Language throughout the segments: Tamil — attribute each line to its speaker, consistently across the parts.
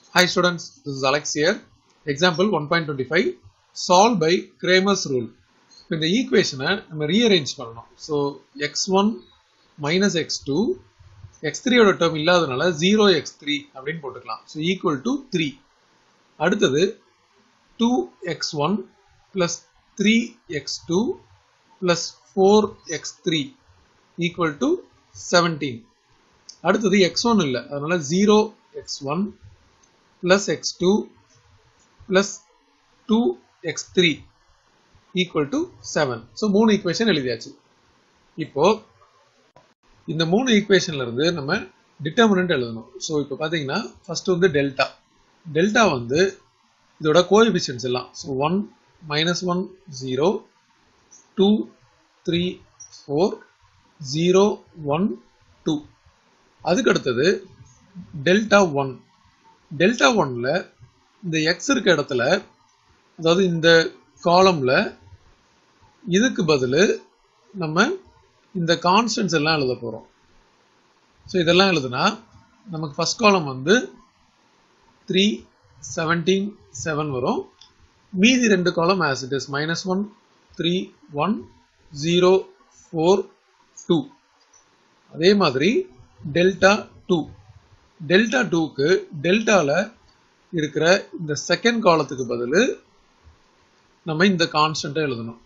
Speaker 1: Hi students, this is Alex here. Example 1.25 solve by Kramer's rule. இப்போ இந்த ஈக்குவேஷனை நம்ம ரீஅரேஞ்ச் பண்ணணும் so x one minus x two x த்ரீயோட டேர்ம் இல்லாதனால ஜீரோ எக்ஸ் த்ரீ அப்படின்னு போட்டுக்கலாம் ஸோ ஈக்குவல் டு த்ரீ அடுத்தது two x one plus three x two plus four x three equal to seventeen அடுத்தது எக்ஸ் ஒன் இல்லை அதனால zero x one plus x2 plus 2x3 equal to 7. So, மூணு ஈக்குவேஷன் எழுதியாச்சு இப்போ இந்த மூணு ஈக்குவேஷன்ல இருந்து நம்ம டிட்டர்மினன்ட் எழுதணும் ஸோ இப்போ பார்த்தீங்கன்னா ஃபர்ஸ்ட் வந்து டெல்டா டெல்டா வந்து இதோட கோஎஃபிஷியன்ஸ் எல்லாம் so one minus one zero two three four zero one two அதுக்கு அடுத்தது டெல்டா ஒன் டெல்டா ஒன்ல இந்த எக்ஸ் இருக்க இடத்துல அதாவது இந்த காலம்ல இதுக்கு பதில் நம்ம இந்த கான்ஸ்டன்ஸ் எல்லாம் எழுத போறோம் ஸோ இதெல்லாம் எழுதுனா நமக்கு ஃபர்ஸ்ட் காலம் வந்து த்ரீ செவன்டீன் செவன் வரும் மீதி ரெண்டு column as it is minus one three one zero four two அதே மாதிரி டெல்டா டூ டெல்டா டூக்கு டெல்டால இருக்கிற இந்த செகண்ட் காலத்துக்கு பதில் நம்ம இந்த கான்ஸ்டன்ட்டை எழுதணும்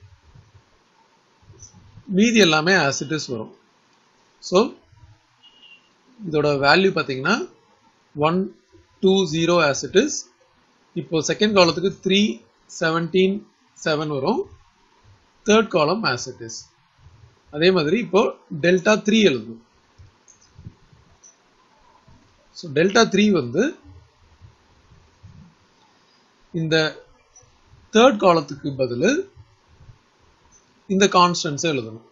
Speaker 1: மீதி எல்லாமே ஆசிட்டிஸ் வரும் ஸோ இதோட வேல்யூ பார்த்தீங்கன்னா ஒன் டூ ஜீரோ ஆசிட்டிஸ் இப்போ செகண்ட் காலத்துக்கு த்ரீ செவன்டீன் செவன் வரும் தேர்ட் காலம் ஆசிட்டிஸ் அதே மாதிரி இப்போ டெல்டா த்ரீ எழுதும் ஸோ டெல்டா த்ரீ வந்து இந்த தேர்ட் காலத்துக்கு பதில் இந்த கான்ஸ்டன்ஸ் எழுதணும்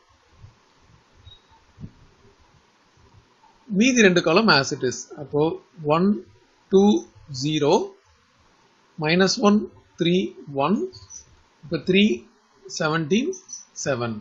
Speaker 1: மீதி ரெண்டு காலம் ஆஸ் இட் இஸ் அப்போ one two zero minus one three one இப்போ த்ரீ செவன்டீன் செவன்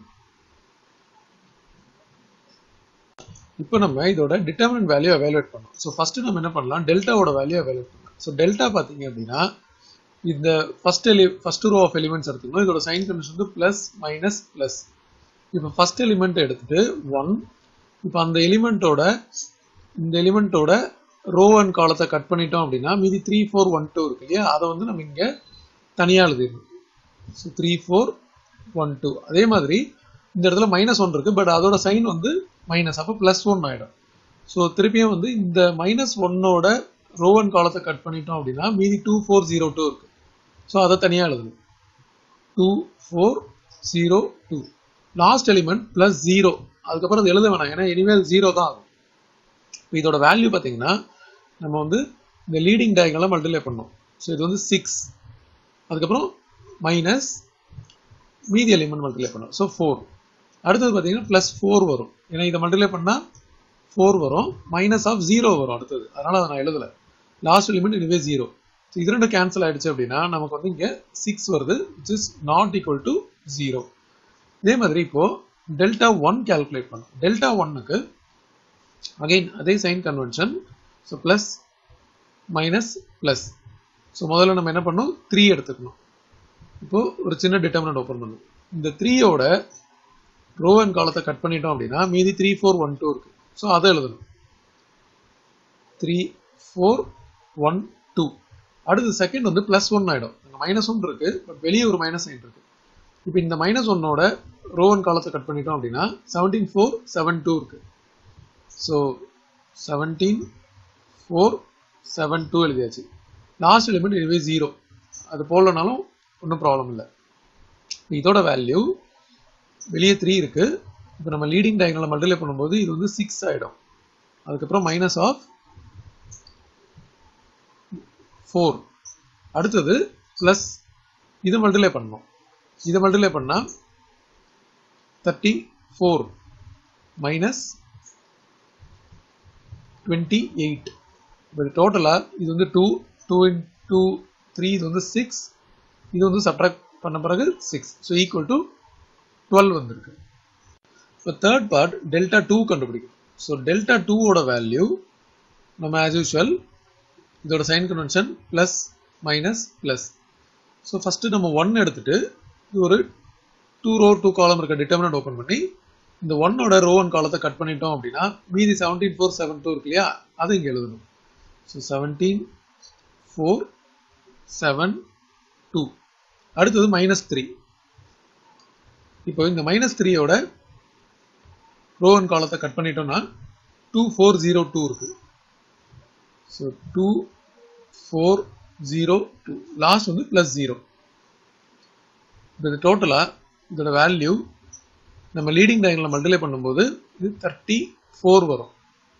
Speaker 1: இப்போ நம்ம இதோட டிட்டர்மினன்ட் வேல்யூ அவேலுவேட் பண்ணோம் ஸோ ஃபர்ஸ்ட் நம்ம என்ன பண்ணலாம் டெல்டாவோட வேல்யூ அவேலுவேட் பண்ணலாம் ஸோ டெல்டா பார்த்தீங்க அப்படின்னா இந்த ஃபர்ஸ்ட் எலி ஃபர்ஸ்ட் ரோ ஆஃப் எலிமெண்ட்ஸ் எடுத்துக்கணும் இதோட சைன் கண்டிஷன் வந்து பிளஸ் மைனஸ் பிளஸ் இப்போ ஃபர்ஸ்ட் எலிமெண்ட் எடுத்துட்டு ஒன் இப்போ அந்த எலிமெண்ட்டோட இந்த எலிமெண்ட்டோட ரோ அண்ட் காலத்தை கட் பண்ணிட்டோம் அப்படின்னா மீதி த்ரீ ஃபோர் ஒன் டூ இருக்கு இல்லையா அதை வந்து நம்ம இங்கே தனியாக எழுதிடணும் so three four one two அதே மாதிரி இந்த இடத்துல மைனஸ் ஒன் இருக்கு பட் அதோட சைன் வந்து மைனஸ் அப்போ பிளஸ் ஒன் ஆயிடும் ஸோ திருப்பியும் வந்து இந்த மைனஸ் ஒன்னோட ரோவன் காலத்தை கட் பண்ணிட்டோம் அப்படின்னா மீதி டூ ஃபோர் ஜீரோ டூ இருக்கு ஸோ அதை தனியாக எழுதணும் two four zero two last element plus zero அதுக்கப்புறம் அது எழுத வேணாம் ஏன்னா இனிமேல் ஜீரோ தான் ஆகும் இப்போ இதோட வேல்யூ பார்த்தீங்கன்னா நம்ம வந்து இந்த லீடிங் டயங்கெல்லாம் மல்டிப்ளை பண்ணோம் ஸோ இது வந்து சிக்ஸ் அதுக்கப்புறம் மைனஸ் மீதி எலிமெண்ட் மல்டிப்ளை பண்ணோம் ஸோ ஃபோர் அடுத்தது பார்த்தீங்கன்னா ப்ளஸ் ஃபோர் வரும் ஏன்னா இதை மல்டிப்ளை பண்ணால் ஃபோர் வரும் மைனஸ் ஆஃப் ஜீரோ வரும் அடுத்தது அதனால் அதை நான் எழுதலை லாஸ்ட் எலிமெண்ட் இதுவே ஜீரோ ஸோ இது ரெண்டு கேன்சல் ஆயிடுச்சு அப்படின்னா நமக்கு வந்து இங்கே சிக்ஸ் வருது which is not equal to zero இதே மாதிரி இப்போ டெல்டா ஒன் கேல்குலேட் பண்ணும் டெல்டா ஒன்னுக்கு அகைன் அதே sign convention so plus minus plus so முதல்ல நம்ம என்ன பண்ணணும் த்ரீ எடுத்துக்கணும் இப்போ ஒரு சின்ன டிட்டர்மினன்ட் ஓப்பன் பண்ணும் இந்த த்ரீயோட ரோ அண்ட் காலத்தை கட் பண்ணிட்டோம் அப்படின்னா மீதி த்ரீ ஃபோர் ஒன் டூ இருக்கு ஸோ அதை எழுதணும் த்ரீ ஃபோர் ஒன் டூ அடுத்து செகண்ட் வந்து பிளஸ் ஒன் ஆயிடும் அங்கே மைனஸ் ஒன் இருக்கு பட் வெளியே ஒரு மைனஸ் சைன் இருக்கு இப்போ இந்த மைனஸ் ஒன்னோட ரோ அண்ட் காலத்தை கட் பண்ணிட்டோம் அப்படின்னா செவன்டீன் ஃபோர் செவன் டூ இருக்கு so seventeen four seven two எழுதியாச்சு லாஸ்ட் எலிமெண்ட் இதுவே ஜீரோ அது போடலனாலும் ஒன்றும் ப்ராப்ளம் இல்லை இதோட வேல்யூ வெளியே த்ரீ இருக்கு இப்போ நம்ம லீடிங் டயங்கலை மல்டிப்ளை பண்ணும்போது இது வந்து சிக்ஸ் ஆகிடும் அதுக்கப்புறம் மைனஸ் ஆஃப் ஃபோர் அடுத்தது ப்ளஸ் இது மல்டிப்ளை பண்ணணும் இதை மல்டிப்ளை பண்ணால் thirty four minus twenty eight இப்போ டோட்டலாக இது வந்து two two in two three இது வந்து சிக்ஸ் இது வந்து சப்ட்ராக்ட் பண்ண பிறகு six so equal to twelve வந்திருக்கு இப்போ தேர்ட் பார்ட் டெல்டா டூ கண்டுபிடிக்கும் ஸோ டெல்டா டூவோட வேல்யூ நம்ம ஆஸ் யூஷுவல் இதோட sign convention plus minus plus so first நம்ம ஒன் எடுத்துட்டு இது ஒரு டூ ரோ டூ காலம் இருக்க டிட்டர்மினட் ஓப்பன் பண்ணி இந்த ஒன்னோட ரோ ஒன் காலத்தை கட் பண்ணிட்டோம் அப்படின்னா மீதி செவன்டீன் ஃபோர் செவன் டூ இருக்கு இல்லையா அதை இங்கே எழுதணும் so seventeen four seven two அடுத்தது மைனஸ் த்ரீ இப்போ இந்த மைனஸ் த்ரீயோட ரோ ஒன் காலத்தை கட் பண்ணிட்டோம்னா டூ ஃபோர் ஜீரோ டூ இருக்கு so two four zero two last வந்து ப்ளஸ் ஜீரோ இது டோட்டலாக இதோட வேல்யூ நம்ம லீடிங் டயங்கலில் மல்டிப்ளை பண்ணும்போது இது தேர்ட்டி ஃபோர் வரும்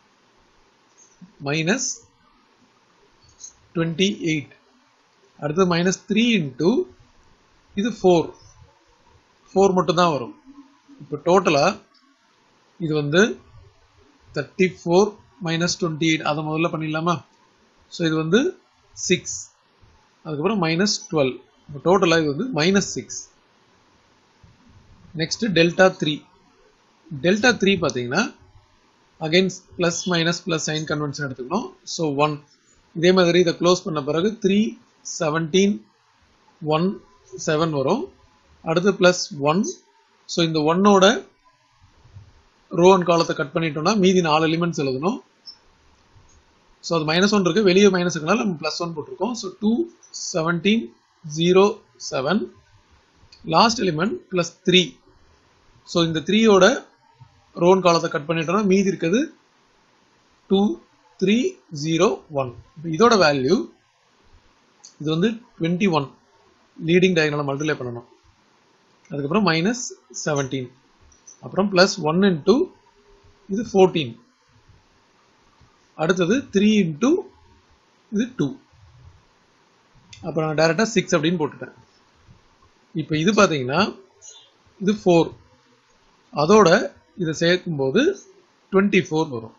Speaker 1: மைனஸ் டுவெண்ட்டி எயிட் அடுத்தது மைனஸ் த்ரீ இன்ட்டு இது ஃபோர் ஃபோர் மட்டும் தான் வரும் இப்போ டோட்டலாக இது வந்து thirty four minus twenty eight அதை முதல்ல பண்ணிடலாமா ஸோ இது வந்து சிக்ஸ் அதுக்கப்புறம் மைனஸ் டுவெல் இப்போ டோட்டலாக இது வந்து minus six next delta three delta three பார்த்தீங்கன்னா again plus minus plus sign convention எடுத்துக்கணும் ஸோ ஒன் இதே மாதிரி இதை க்ளோஸ் பண்ண பிறகு த்ரீ செவன்டீன் ஒன் செவன் வரும் அடுத்து ப்ளஸ் ஒன் ஸோ இந்த ஒன்னோட ரோ அண்ட் காலத்தை கட் பண்ணிட்டோம்னா மீதி நாலு எலிமெண்ட்ஸ் எழுதணும் ஸோ அது மைனஸ் ஒன் இருக்கு வெளியே மைனஸ் இருக்கனால நம்ம ப்ளஸ் ஒன் போட்டிருக்கோம் so two seventeen zero seven last element plus three so இந்த த்ரீயோட ரோன் காலத்தை கட் பண்ணிட்டோம்னா மீதி இருக்குது டூ த்ரீ ஜீரோ ஒன் இதோட வேல்யூ இது வந்து டுவெண்ட்டி ஒன் லீடிங் டயகனலை மல்டிப்ளை பண்ணணும் அதுக்கப்புறம் மைனஸ் செவன்டீன் அப்புறம் ப்ளஸ் ஒன் இன்ட்டு இது ஃபோர்டீன் அடுத்தது த்ரீ இன்ட்டு இது டூ அப்புறம் நான் டேரெக்டாக சிக்ஸ் அப்படின்னு போட்டுட்டேன் இப்போ இது பார்த்தீங்கன்னா இது ஃபோர் அதோட இதை சேர்க்கும்போது டுவெண்ட்டி ஃபோர் வரும்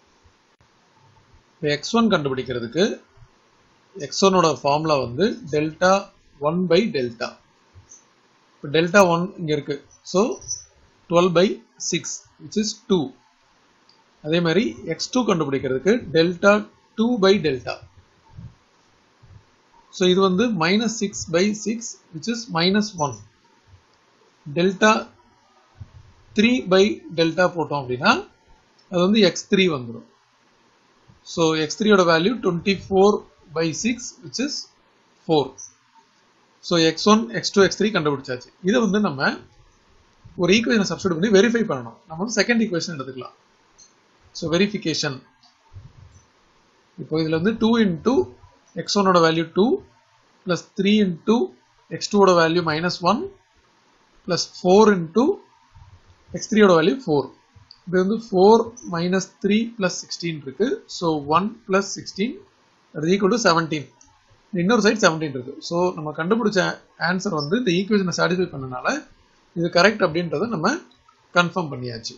Speaker 1: இப்போ எக்ஸ் ஒன் கண்டுபிடிக்கிறதுக்கு எக்ஸ் ஒனோட ஃபார்முலா வந்து டெல்டா ஒன் பை டெல்டா இப்போ டெல்டா ஒன் இங்கே இருக்கு so twelve by six which is two அதே மாதிரி எக்ஸ் டூ கண்டுபிடிக்கிறதுக்கு delta two by delta so இது வந்து minus six by six which is minus one delta three by delta போட்டோம் அப்படின்னா அது வந்து எக்ஸ் த்ரீ வந்துடும் ஸோ எக்ஸ் த்ரீயோட value twenty four by six which is four so x one x two x three கண்டுபிடிச்சாச்சு இதை வந்து நம்ம ஒரு ஈக்குவேஷனை சப்ஸ்டியூட் பண்ணி வெரிஃபை பண்ணணும் நம்ம வந்து செகண்ட் ஈக்குவேஷன் எடுத்துக்கலாம் ஸோ வெரிஃபிகேஷன் இப்போ இதில் வந்து டூ இன்டூ எக்ஸ் ஒனோட value two plus three into x டூவோட value minus one plus four into x த்ரீயோட வேல்யூ ஃபோர் இது வந்து four minus three plus sixteen இருக்கு ஸோ ஒன் ப்ளஸ் சிக்ஸ்டீன் அது ஈக்குவல் டு செவன்டீன் இன்னொரு சைட் செவன்டீன் இருக்கு ஸோ நம்ம கண்டுபிடிச்ச ஆன்சர் வந்து இந்த ஈக்குவேஷனை சாட்டிஸ்ஃபை பண்ணனால இது கரெக்ட் அப்படின்றத நம்ம கன்ஃபார்ம் பண்ணியாச்சு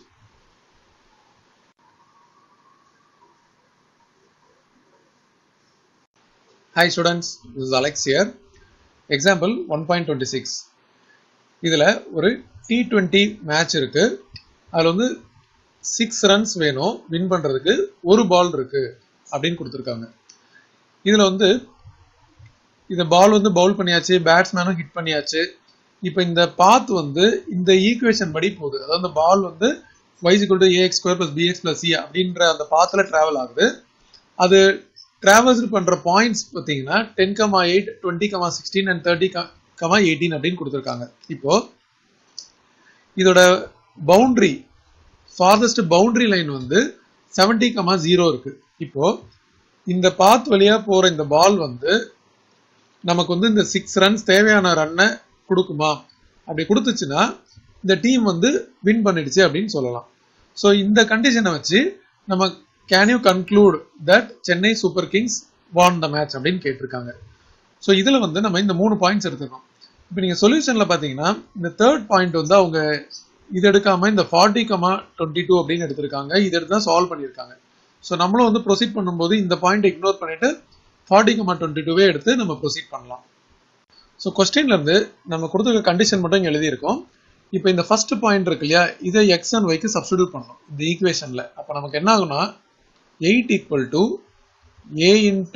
Speaker 1: hi students is Alex year example one point twenty six இதில் ஒரு டி டுவெண்ட்டி மேட்ச் இருக்கு அதில் வந்து சிக்ஸ் ரன்ஸ் வேணும் வின் பண்ணுறதுக்கு ஒரு பால் இருக்கு அப்படின்னு கொடுத்துருக்காங்க இதில் வந்து இந்த பால் வந்து பவுல் பண்ணியாச்சு பேட்ஸ்மேனும் ஹிட் பண்ணியாச்சு இப்போ இந்த பாத் வந்து இந்த ஈக்குவேஷன் படி போகுது அதாவது இந்த பால் வந்து y is equal to a x square plus b x plus c அப்படின்ற அந்த பாத்தில் ட்ராவல் ஆகுது அது டிராவல்ஸ் பண்ற பாயிண்ட்ஸ் பார்த்தீங்கன்னா ten comma eight twenty comma sixteen and thirty comma eighteen அப்படின்னு கொடுத்துருக்காங்க இப்போ இதோட பவுண்டரி ஃபார்தஸ்ட் பவுண்டரி லைன் வந்து செவன்டி கமா ஜீரோ இருக்கு இப்போ இந்த பாத் வழியா போற இந்த பால் வந்து நமக்கு வந்து இந்த சிக்ஸ் ரன்ஸ் தேவையான ரன்னை கொடுக்குமா அப்படி கொடுத்துச்சுன்னா இந்த டீம் வந்து வின் பண்ணிடுச்சு அப்படின்னு சொல்லலாம் ஸோ இந்த கண்டிஷனை வச்சு நம்ம can you conclude that Chennai super kings won the match அப்படின்னு கேட்டிருக்காங்க ஸோ இதில் வந்து நம்ம இந்த மூணு பாயிண்ட்ஸ் எடுத்துக்கணும் இப்போ நீங்கள் சொல்யூஷனில் பார்த்தீங்கன்னா இந்த தேர்ட் பாயிண்ட் வந்து அவங்க இது எடுக்காம இந்த ஃபார்ட்டி கமா டுவெண்ட்டி டூ அப்படின்னு எடுத்திருக்காங்க இது எடுத்து தான் சால்வ் பண்ணியிருக்காங்க ஸோ நம்மளும் வந்து ப்ரொசீட் பண்ணும்போது இந்த பாயிண்ட் இக்னோர் பண்ணிட்டு ஃபார்ட்டி கமா டுவெண்ட்டி டூவே எடுத்து நம்ம ப்ரொசீட் பண்ணலாம் ஸோ கொஸ்டின்ல இருந்து நம்ம கொடுத்துருக்க கண்டிஷன் மட்டும் இங்கே எழுதியிருக்கோம் இப்போ இந்த ஃபர்ஸ்ட் பாயிண்ட் இருக்கு இல்லையா இதை எக்ஸ் அண்ட் ஒய்க்கு சப்ஸ்டியூட் பண்ணணும் இந்த ஈக்குவேஷனில் அப்போ நமக்கு என்ன ஆகும்னா eight equal to a into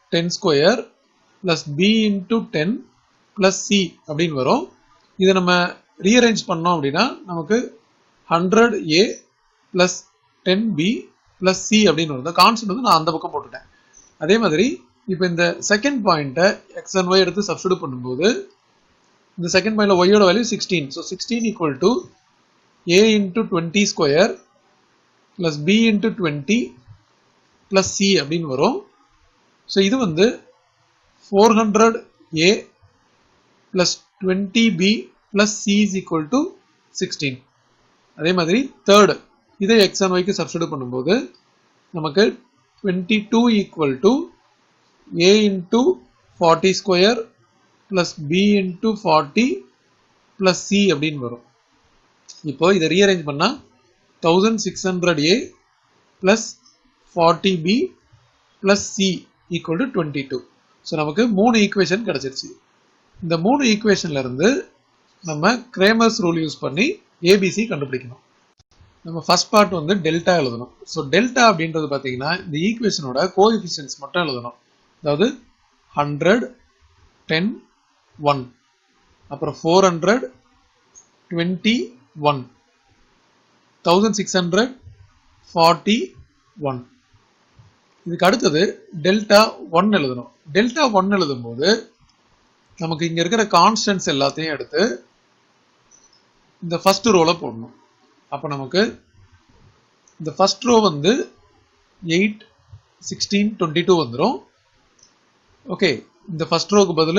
Speaker 1: ten square plus b into ten plus c அப்படின்னு வரும் இதை நம்ம ரீஅரேஞ்ச் பண்ணோம் அப்படின்னா நமக்கு hundred a plus ten b plus c அப்படின்னு வரும் இந்த கான்ஸ்டன்ட் வந்து நான் அந்த பக்கம் போட்டுட்டேன் அதே மாதிரி இப்போ இந்த செகண்ட் பாயிண்ட்டை எக்ஸ் அண்ட் ஒய் எடுத்து சப்ஸ்டியூட் பண்ணும்போது இந்த செகண்ட் பாயிண்ட்ல ஒய்யோட value sixteen so sixteen equal to a into twenty square plus b into twenty plus c அப்படின்னு வரும் ஸோ இது வந்து four hundred a plus twenty b plus c is equal to sixteen அதே மாதிரி தேர்டு இதை எக்ஸ் அண்ட் ஒய்க்கு சப்ஸ்டியூட் பண்ணும்போது நமக்கு twenty two equal to a into forty square plus b into forty plus c அப்படின்னு வரும் இப்போ இதை ரீஅரேஞ்ச் பண்ணால் thousand six hundred a plus forty b plus c equal to twenty two so நமக்கு மூணு ஈக்குவேஷன் கிடச்சிருச்சு இந்த மூணு ஈக்குவேஷன்ல இருந்து நம்ம கிரேமர்ஸ் ரூல் யூஸ் பண்ணி ஏபிசி கண்டுபிடிக்கணும் நம்ம ஃபர்ஸ்ட் பார்ட் வந்து டெல்டா எழுதணும் ஸோ டெல்டா அப்படின்றது பார்த்தீங்கன்னா இந்த ஈக்குவேஷனோட கோஎஃபிஷியன்ஸ் மட்டும் எழுதணும் அதாவது ஹண்ட்ரட் டென் ஒன் அப்புறம் four hundred twenty one thousand six hundred forty one இதுக்கு அடுத்தது டெல்டா ஒன் எழுதணும் டெல்டா ஒன் எழுதும்போது நமக்கு இங்க இருக்கிற கான்ஸ்டன்ஸ் எல்லாத்தையும் எடுத்து இந்த ஃபர்ஸ்ட் ரோல போடணும் அப்போ நமக்கு இந்த ஃபர்ஸ்ட் ரோ வந்து எயிட் சிக்ஸ்டீன் டுவெண்ட்டி டூ வந்துடும் ஓகே இந்த ஃபர்ஸ்ட் ரோக்கு பதில்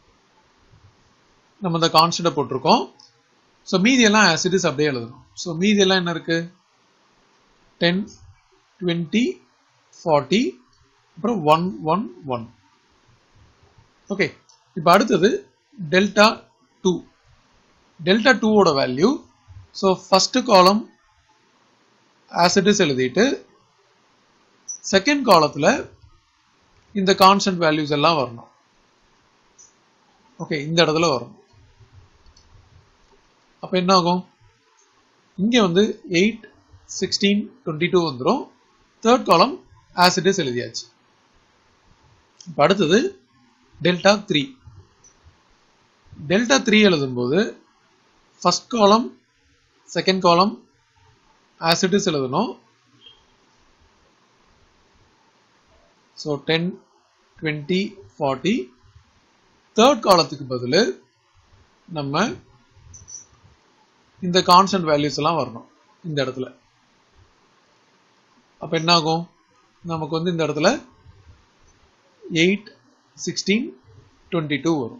Speaker 1: நம்ம இந்த கான்ஸ்டன்ட்டை போட்டிருக்கோம் ஸோ மீதி எல்லாம் ஆசிடிஸ் அப்படியே எழுதணும் ஸோ மீதி எல்லாம் என்ன இருக்கு டென் டுவெண்ட்டி ஃபார்ட்டி அப்புறம் ஒன் ஒன் ஒன் ஓகே இப்போ அடுத்தது டெல்டா டூ டெல்டா டூவோட value so first column as it is எழுதிட்டு செகண்ட் காலத்தில் இந்த கான்ஸ்டன்ட் வேல்யூஸ் எல்லாம் வரணும் ஓகே இந்த இடத்துல வரணும் அப்போ என்ன ஆகும் இங்கே வந்து எயிட் சிக்ஸ்டீன் டுவெண்ட்டி டூ வந்துடும் தேர்ட் காலம் ஆசிடிஸ் எழுதியாச்சு இப்போ அடுத்தது டெல்டா த்ரீ டெல்டா த்ரீ எழுதும்போது first column second column as it is எழுதணும் so ten twenty forty third காலத்துக்கு பதில் நம்ம இந்த கான்ஸ்டன்ட் வேல்யூஸ் எல்லாம் வரணும் இந்த இடத்துல அப்போ என்ன ஆகும் நமக்கு வந்து இந்த இடத்துல எயிட் சிக்ஸ்டீன் டுவெண்ட்டி டூ வரும்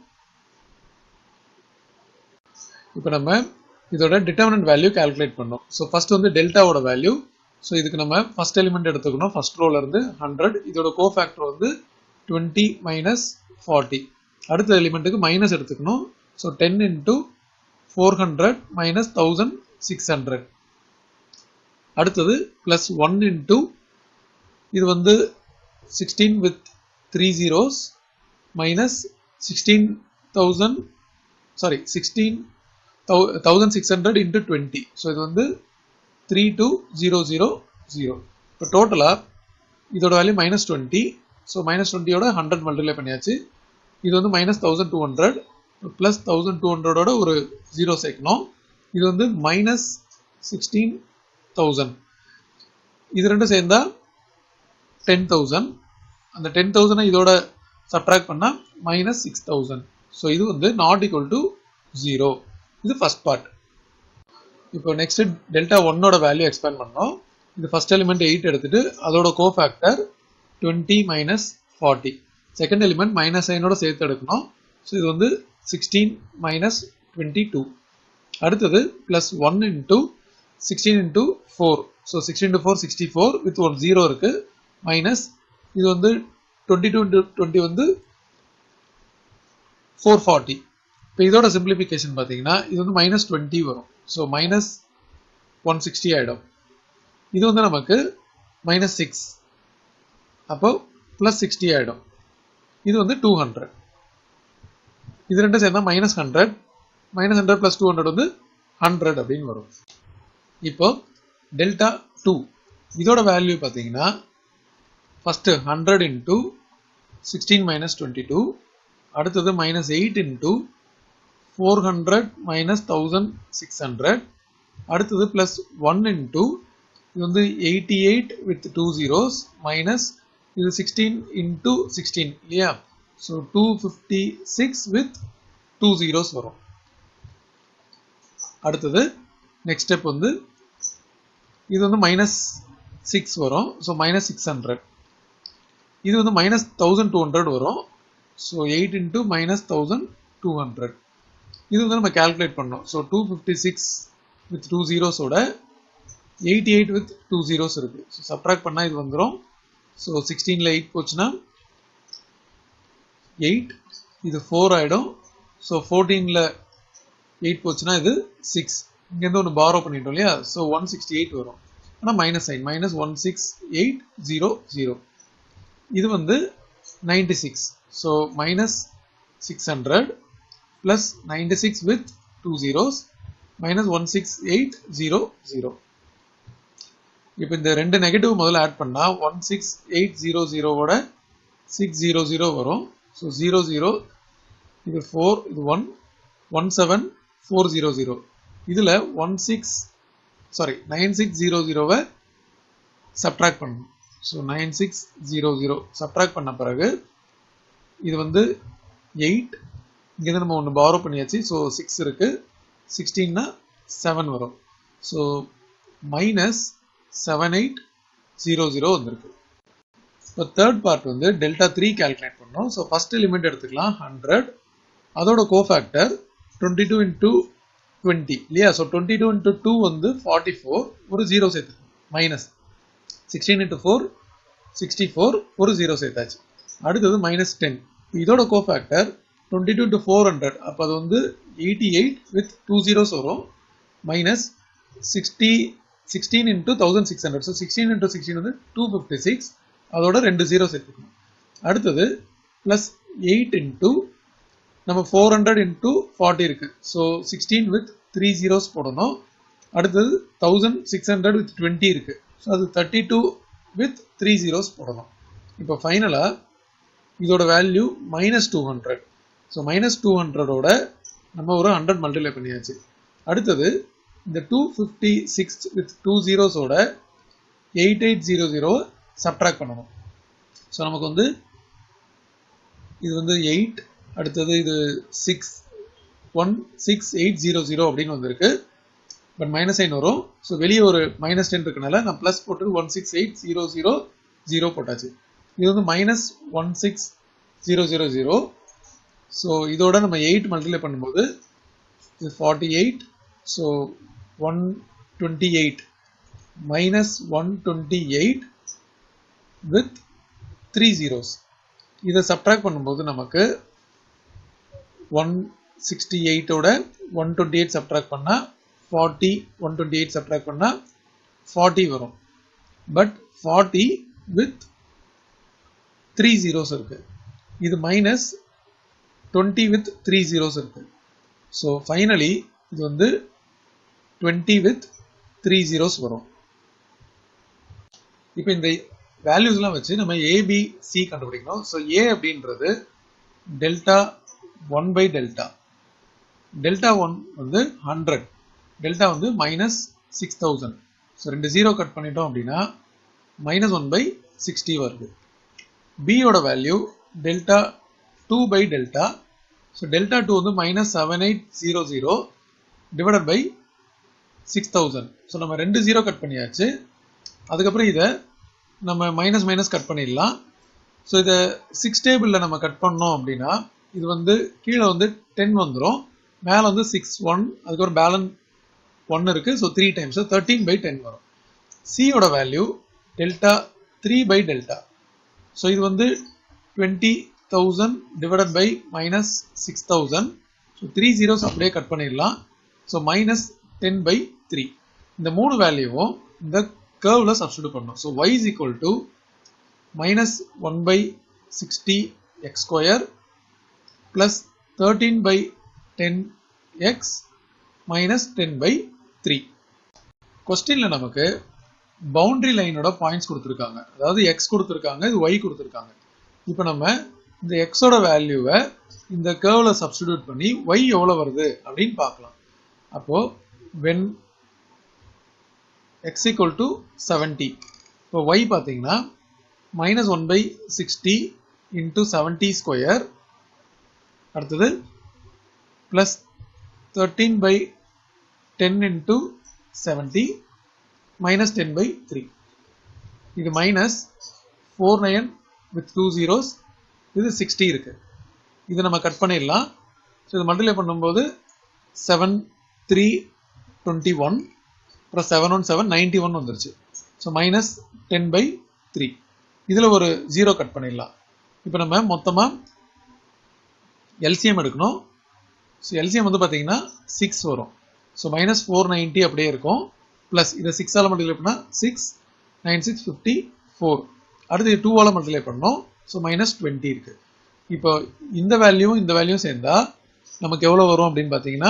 Speaker 1: இப்போ நம்ம இதோட டிட்டர்மினன்ட் வேல்யூ கால்குலேட் பண்ணோம் ஸோ ஃபர்ஸ்ட் வந்து டெல்டாவோட வேல்யூ ஸோ இதுக்கு நம்ம ஃபர்ஸ்ட் எலிமெண்ட் எடுத்துக்கணும் ஃபர்ஸ்ட் ரோல இருந்து ஹண்ட்ரட் இதோட கோ ஃபேக்டர் வந்து டுவெண்ட்டி மைனஸ் ஃபார்ட்டி அடுத்த எலிமெண்ட்டுக்கு மைனஸ் எடுத்துக்கணும் so ten into four hundred minus thousand six hundred அடுத்தது ப்ளஸ் ஒன் இன்ட்டு இது வந்து sixteen with three zeros minus sixteen thousand sorry sixteen thousand six hundred into twenty so இது வந்து three two zero zero zero இப்போ டோட்டலாக இதோட value minus twenty so minus டுவெண்ட்டியோட ஹண்ட்ரட் மல்டிப்ளை பண்ணியாச்சு இது வந்து minus thousand two hundred plus thousand two ஹண்ட்ரடோட ஒரு ஜீரோ சேர்க்கணும் இது வந்து மைனஸ் சிக்ஸ்டீன் தௌசண்ட் இது ரெண்டும் சேர்ந்தா டென் தௌசண்ட் அந்த டென் தௌசண்டை இதோட சப்ட்ராக்ட் பண்ணால் மைனஸ் சிக்ஸ் தௌசண்ட் ஸோ இது வந்து நாட் ஈக்குவல் டு ஜீரோ இது ஃபர்ஸ்ட் பார்ட் இப்போ நெக்ஸ்ட் டெல்டா ஒன்னோட வேல்யூ எக்ஸ்பேண்ட் பண்ணோம் இது ஃபர்ஸ்ட் எலிமெண்ட் எயிட் எடுத்துட்டு அதோட cofactor twenty minus forty second element minus சைனோட சேர்த்து எடுக்கணும் ஸோ இது வந்து சிக்ஸ்டீன் மைனஸ் டுவெண்ட்டி டூ அடுத்தது plus one into sixteen into four so sixteen two four sixty four with ஒரு ஜீரோ இருக்கு மைனஸ் இது வந்து டுவெண்ட்டி டூ இன்டூ டுவெண்ட்டி வந்து ஃபோர் ஃபார்ட்டி இப்போ இதோட சிம்பிளிஃபிகேஷன் பார்த்தீங்கன்னா இது வந்து மைனஸ் டுவெண்ட்டி வரும் ஸோ மைனஸ் ஒன் சிக்ஸ்டி ஆகிடும் இது வந்து நமக்கு மைனஸ் சிக்ஸ் அப்போ ப்ளஸ் சிக்ஸ்டி ஆகிடும் இது வந்து டூ ஹண்ட்ரட் இது ரெண்டும் சேர்ந்தா minus hundred minus hundred plus two hundred வந்து ஹண்ட்ரட் அப்படின்னு வரும் இப்போ டெல்டா டூ இதோட வேல்யூ பார்த்தீங்கன்னா first hundred into sixteen minus twenty two அடுத்தது minus eight into four hundred minus thousand six hundred அடுத்தது ப்ளஸ் ஒன் இன்டூ இது வந்து eighty eight with two zeros minus இது சிக்ஸ்டீன் இன்டூ சிக்ஸ்டீன் இல்லையா so two fifty six with two zeros வரும் அடுத்தது நெக்ஸ்ட் ஸ்டெப் வந்து இது வந்து மைனஸ் சிக்ஸ் வரும் ஸோ மைனஸ் சிக்ஸ் ஹண்ட்ரட் இது வந்து மைனஸ் தௌசண்ட் டூ ஹண்ட்ரட் வரும் so eight into minus thousand two hundred இது வந்து நம்ம கால்குலேட் பண்ணோம் so two fifty six with two ஜீரோஸோட eighty eight with two zeros இருக்கு ஸோ சப்ராக்ட் பண்ணால் இது வந்துடும் ஸோ சிக்ஸ்டீனில் எயிட் போச்சுன்னா எயிட் இது ஃபோர் ஆகிடும் ஸோ ஃபோர்டீனில் எயிட் போச்சுன்னா இது சிக்ஸ் இங்கேருந்து ஒன்று பாரோ பண்ணிட்டோம் இல்லையா ஸோ ஒன் சிக்ஸ்டி எயிட் வரும் ஆனால் minus sign minus one six eight zero zero இது வந்து ninety six so minus six hundred plus ninety six with two zeros minus one six eight zero zero இப்போ இந்த ரெண்டு நெகட்டிவ் முதல்ல ஆட் பண்ணால் ஒன் சிக்ஸ் எயிட் ஜீரோ ஜீரோவோட சிக்ஸ் ஜீரோ ஜீரோ வரும் ஸோ ஜீரோ ஜீரோ இது ஃபோர் இது one one seven four zero zero இதில் one six sorry nine six zero ஜீரோவை சப்ட்ராக்ட் பண்ணணும் so nine six zero zero subtract பண்ண பிறகு இது வந்து எயிட் இங்கேருந்து நம்ம ஒன்று பாரோ பண்ணியாச்சு ஸோ சிக்ஸ் இருக்குது சிக்ஸ்டீன்னா செவன் வரும் so minus seven eight zero zero வந்திருக்கு இப்போ தேர்ட் பார்ட் வந்து டெல்டா த்ரீ கால்குலேட் பண்ணோம் ஸோ ஃபர்ஸ்ட் எலிமெண்ட் எடுத்துக்கலாம் ஹண்ட்ரட் அதோட cofactor twenty two into twenty இல்லையா so twenty two into two வந்து ஃபார்ட்டி ஃபோர் ஒரு ஜீரோ சேர்த்து minus sixteen into four sixty four ஒரு ஜீரோ சேர்த்தாச்சு அடுத்தது மைனஸ் டென் இதோட cofactor twenty two into four hundred அப்போ அது வந்து eighty eight with two zeros வரும் minus sixty sixteen into thousand six hundred so sixteen into sixteen வந்து டூ ஃபிஃப்டி சிக்ஸ் அதோட ரெண்டு ஜீரோ சேர்த்துக்கணும் அடுத்தது ப்ளஸ் எயிட் இன்டூ நம்ம ஃபோர் ஹண்ட்ரட் இன்டூ ஃபார்ட்டி இருக்கு so sixteen with three zeros போடணும் அடுத்தது thousand six hundred with twenty இருக்கு ஸோ அது thirty two with three zeros போடணும் இப்போ ஃபைனலாக இதோட value minus two hundred so minus two ஹண்ட்ரடோட நம்ம ஒரு ஹண்ட்ரட் மல்டிப்ளை பண்ணியாச்சு அடுத்தது இந்த two fifty six with two ஜீரோஸோட eight eight zero zero subtract பண்ணணும் ஸோ நமக்கு வந்து இது வந்து எயிட் அடுத்தது இது six one six eight zero zero அப்படின்னு வந்திருக்கு பட் மைனஸ் சைன் வரும் ஸோ வெளியே ஒரு மைனஸ் டென் இருக்கனால நான் ப்ளஸ் போட்டு one six eight zero zero zero போட்டாச்சு இது வந்து minus one six zero zero zero so இதோட நம்ம எயிட் மல்டிப்ளை பண்ணும்போது இது forty eight so one twenty eight minus one twenty eight with three zeros இதை சப்ட்ராக்ட் பண்ணும்போது நமக்கு ஒன் சிக்ஸ்டி எயிட்டோட ஒன் டுவெண்ட்டி எயிட் சப்ட்ராக்ட் பண்ணால் forty one twenty eight subtract பண்ணால் ஃபார்ட்டி வரும் but forty with three zeros இருக்கு இது minus twenty with three zeros இருக்கு ஸோ ஃபைனலி இது வந்து டுவெண்ட்டி வித் த்ரீ ஜீரோஸ் வரும் இப்போ இந்த வேல்யூஸ்லாம் வச்சு நம்ம ஏபி சி கண்டுபிடிக்கணும் ஸோ ஏ அப்படின்றது delta one by delta delta one வந்து ஹண்ட்ரட் டெல்டா வந்து மைனஸ் சிக்ஸ் தௌசண்ட் ஸோ ரெண்டு ஜீரோ கட் பண்ணிட்டோம் அப்படின்னா மைனஸ் ஒன் பை சிக்ஸ்டி வருது பியோட value delta two by delta so delta two வந்து minus seven eight zero zero divided by six thousand so நம்ம ரெண்டு ஜீரோ கட் பண்ணியாச்சு அதுக்கப்புறம் இதை நம்ம மைனஸ் மைனஸ் கட் பண்ணிடலாம் ஸோ இதை சிக்ஸ் டேபிளில் நம்ம கட் பண்ணோம் அப்படின்னா இது வந்து கீழே வந்து டென் வந்துடும் மேலே வந்து சிக்ஸ் ஒன் அதுக்கப்புறம் பேலன்ஸ் ஒன் இருக்குது so three times thirteen by ten வரும் சியோட value delta three by delta so இது வந்து twenty thousand divided by minus six thousand so three zeros அப்படியே கட் பண்ணிடலாம் so minus ten by three இந்த மூணு வேல்யூவும் இந்த கர்வில் சப்ஸ்டியூட் பண்ணணும் so y is equal to minus one by sixty x square plus thirteen by ten x minus ten by three கொஸ்டினில் நமக்கு பவுண்டரி லைனோட பாயிண்ட்ஸ் கொடுத்துருக்காங்க அதாவது எக்ஸ் கொடுத்துருக்காங்க இது ஒய் கொடுத்துருக்காங்க இப்போ நம்ம இந்த எக்ஸோட வேல்யூவை இந்த கேர்வில் சப்ஸ்டிடியூட் பண்ணி ஒய் எவ்வளோ வருது அப்படின்னு பார்க்கலாம் அப்போ when x equal to seventy இப்போ ஒய் பார்த்தீங்கன்னா minus one by sixty into seventy square அடுத்தது plus thirteen by ten into seventy minus ten by three இது minus four nine with two zeros இது சிக்ஸ்டி இருக்கு இது நம்ம கட் பண்ணிடலாம் ஸோ இது மல்டிப்ளை பண்ணும்போது செவன் த்ரீ டுவெண்ட்டி ஒன் அப்புறம் seven one seven ninety one வந்துருச்சு so minus ten by three இதில் ஒரு ஜீரோ கட் பண்ணிடலாம் இப்போ நம்ம மொத்தமாக எல்சிஎம் எடுக்கணும் ஸோ எல்சிஎம் வந்து பார்த்தீங்கன்னா சிக்ஸ் வரும் ஸோ மைனஸ் ஃபோர் நைன்ட்டி அப்படியே இருக்கும் ப்ளஸ் இதை சிக்ஸால் மல்டிப்ளை பண்ணால் six nine six fifty four அடுத்து இது டூவால் மல்டிப்ளை பண்ணோம் ஸோ மைனஸ் டுவெண்ட்டி இருக்கு இப்போ இந்த வேல்யூவும் இந்த வேல்யூவும் சேர்ந்தா நமக்கு எவ்வளோ வரும் அப்படின்னு பார்த்தீங்கன்னா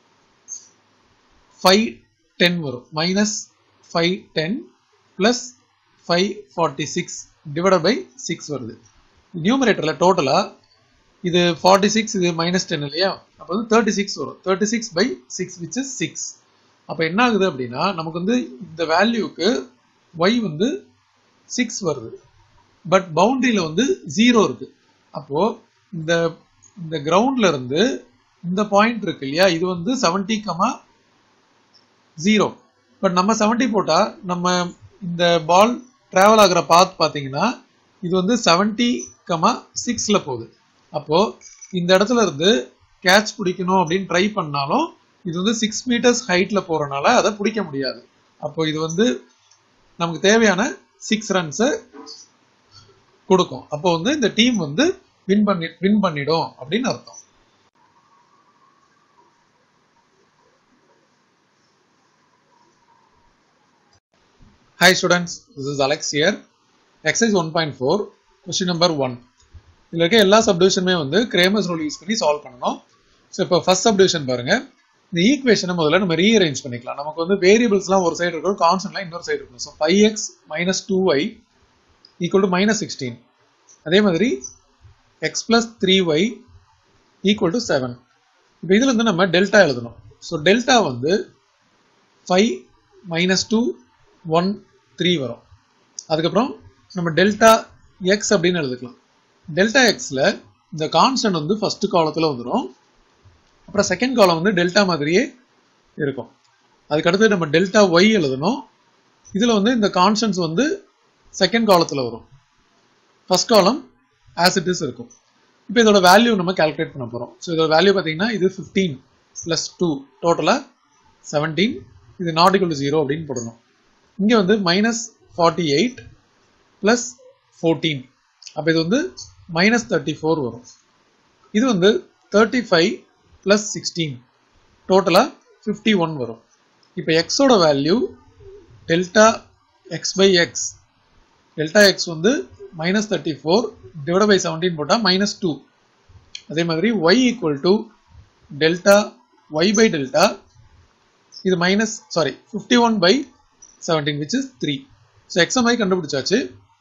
Speaker 1: ஃபைவ் டென் வரும் minus five ten plus five forty six divide by six வருது நியூமரேட்டரில் டோட்டலாக இது ஃபார்ட்டி சிக்ஸ் இது மைனஸ் டென் இல்லையா அப்போ வந்து தேர்ட்டி சிக்ஸ் வரும் thirty six by six which is six அப்போ என்ன ஆகுது அப்படின்னா நமக்கு வந்து இந்த வேல்யூக்கு ஒய் வந்து சிக்ஸ் வருது பட் பவுண்டரியில் வந்து ஜீரோ இருக்கு அப்போ இந்த இந்த கிரவுண்ட்ல இருந்து இந்த பாயிண்ட் இருக்கு இல்லையா இது வந்து செவன்டி கமா ஜீரோ பட் நம்ம செவன்டி போட்டா நம்ம இந்த பால் டிராவல் ஆகிற பாத் பார்த்தீங்கன்னா இது வந்து செவன்டி கமா சிக்ஸ்ல போகுது அப்போ இந்த இடத்துல இருந்து கேட்ச் பிடிக்கணும் அப்படின்னு ட்ரை பண்ணாலும் இது வந்து சிக்ஸ் மீட்டர்ஸ் ஹைட்ல போறனால அதை பிடிக்க முடியாது அப்போ இது வந்து நமக்கு தேவையான சிக்ஸ் ரன்ஸை கொடுக்கும் அப்போ வந்து இந்த டீம் வந்து வின் பண்ணி வின் பண்ணிடும் அப்படின்னு அர்த்தம் hi students this is Alex here exercise one point four question number one இதில் இருக்க எல்லா சப்டிவிஷனுமே வந்து கிரேமஸ் ரூல் யூஸ் பண்ணி சால்வ் பண்ணணும் ஸோ இப்போ ஃபர்ஸ்ட் சப்டிவிஷன் பாருங்க இந்த ஈக்குவேஷனை முதல்ல நம்ம ரீஅரேஞ்ச் பண்ணிக்கலாம் நமக்கு வந்து வேரியபிள்ஸ்லாம் ஒரு சைடு இருக்கும் கான்ஸ்டன்ட்லாம் இன்னொரு சைடு இருக்கும் so five x minus two y equal to minus sixteen அதே மாதிரி x plus three y equal to seven இப்போ இதில் வந்து நம்ம டெல்டா எழுதணும் ஸோ டெல்டா வந்து five minus two one three வரும் அதுக்கப்புறம் நம்ம டெல்டா எக்ஸ் அப்படின்னு எழுதிக்கலாம் டெல்டா எக்ஸில் இந்த கான்ஸ்டன்ட் வந்து ஃபர்ஸ்ட் காலத்தில் வந்துடும் அப்புறம் செகண்ட் காலம் வந்து டெல்டா மாதிரியே இருக்கும் அதுக்கடுத்து நம்ம டெல்டா ஒய் எழுதணும் இதில் வந்து இந்த கான்ஸ்டன்ட்ஸ் வந்து செகண்ட் காலத்தில் வரும் first column as it is இருக்கும் இப்போ இதோட வேல்யூ நம்ம கால்குலேட் பண்ண போகிறோம் ஸோ இதோட வேல்யூ பார்த்தீங்கன்னா இது ஃபிஃப்டீன் ப்ளஸ் டூ டோட்டலாக செவன்டீன் இது நாட் ஈக்குவல் டு ஜீரோ அப்படின்னு போடணும் இங்கே வந்து minus forty eight plus fourteen அப்போ இது வந்து மைனஸ் தேர்ட்டி ஃபோர் வரும் இது வந்து தேர்ட்டி ஃபைவ் ப்ளஸ் சிக்ஸ்டீன் டோட்டலாக ஃபிஃப்டி ஒன் வரும் இப்போ எக்ஸோட value delta X by x delta X வந்து minus thirty four divide by seventeen போட்டால் மைனஸ் டூ அதே மாதிரி y equal to delta Y by delta இது minus sorry fifty one by seventeen which is three so எக்ஸம் ஐ கண்டுபிடிச்சாச்சு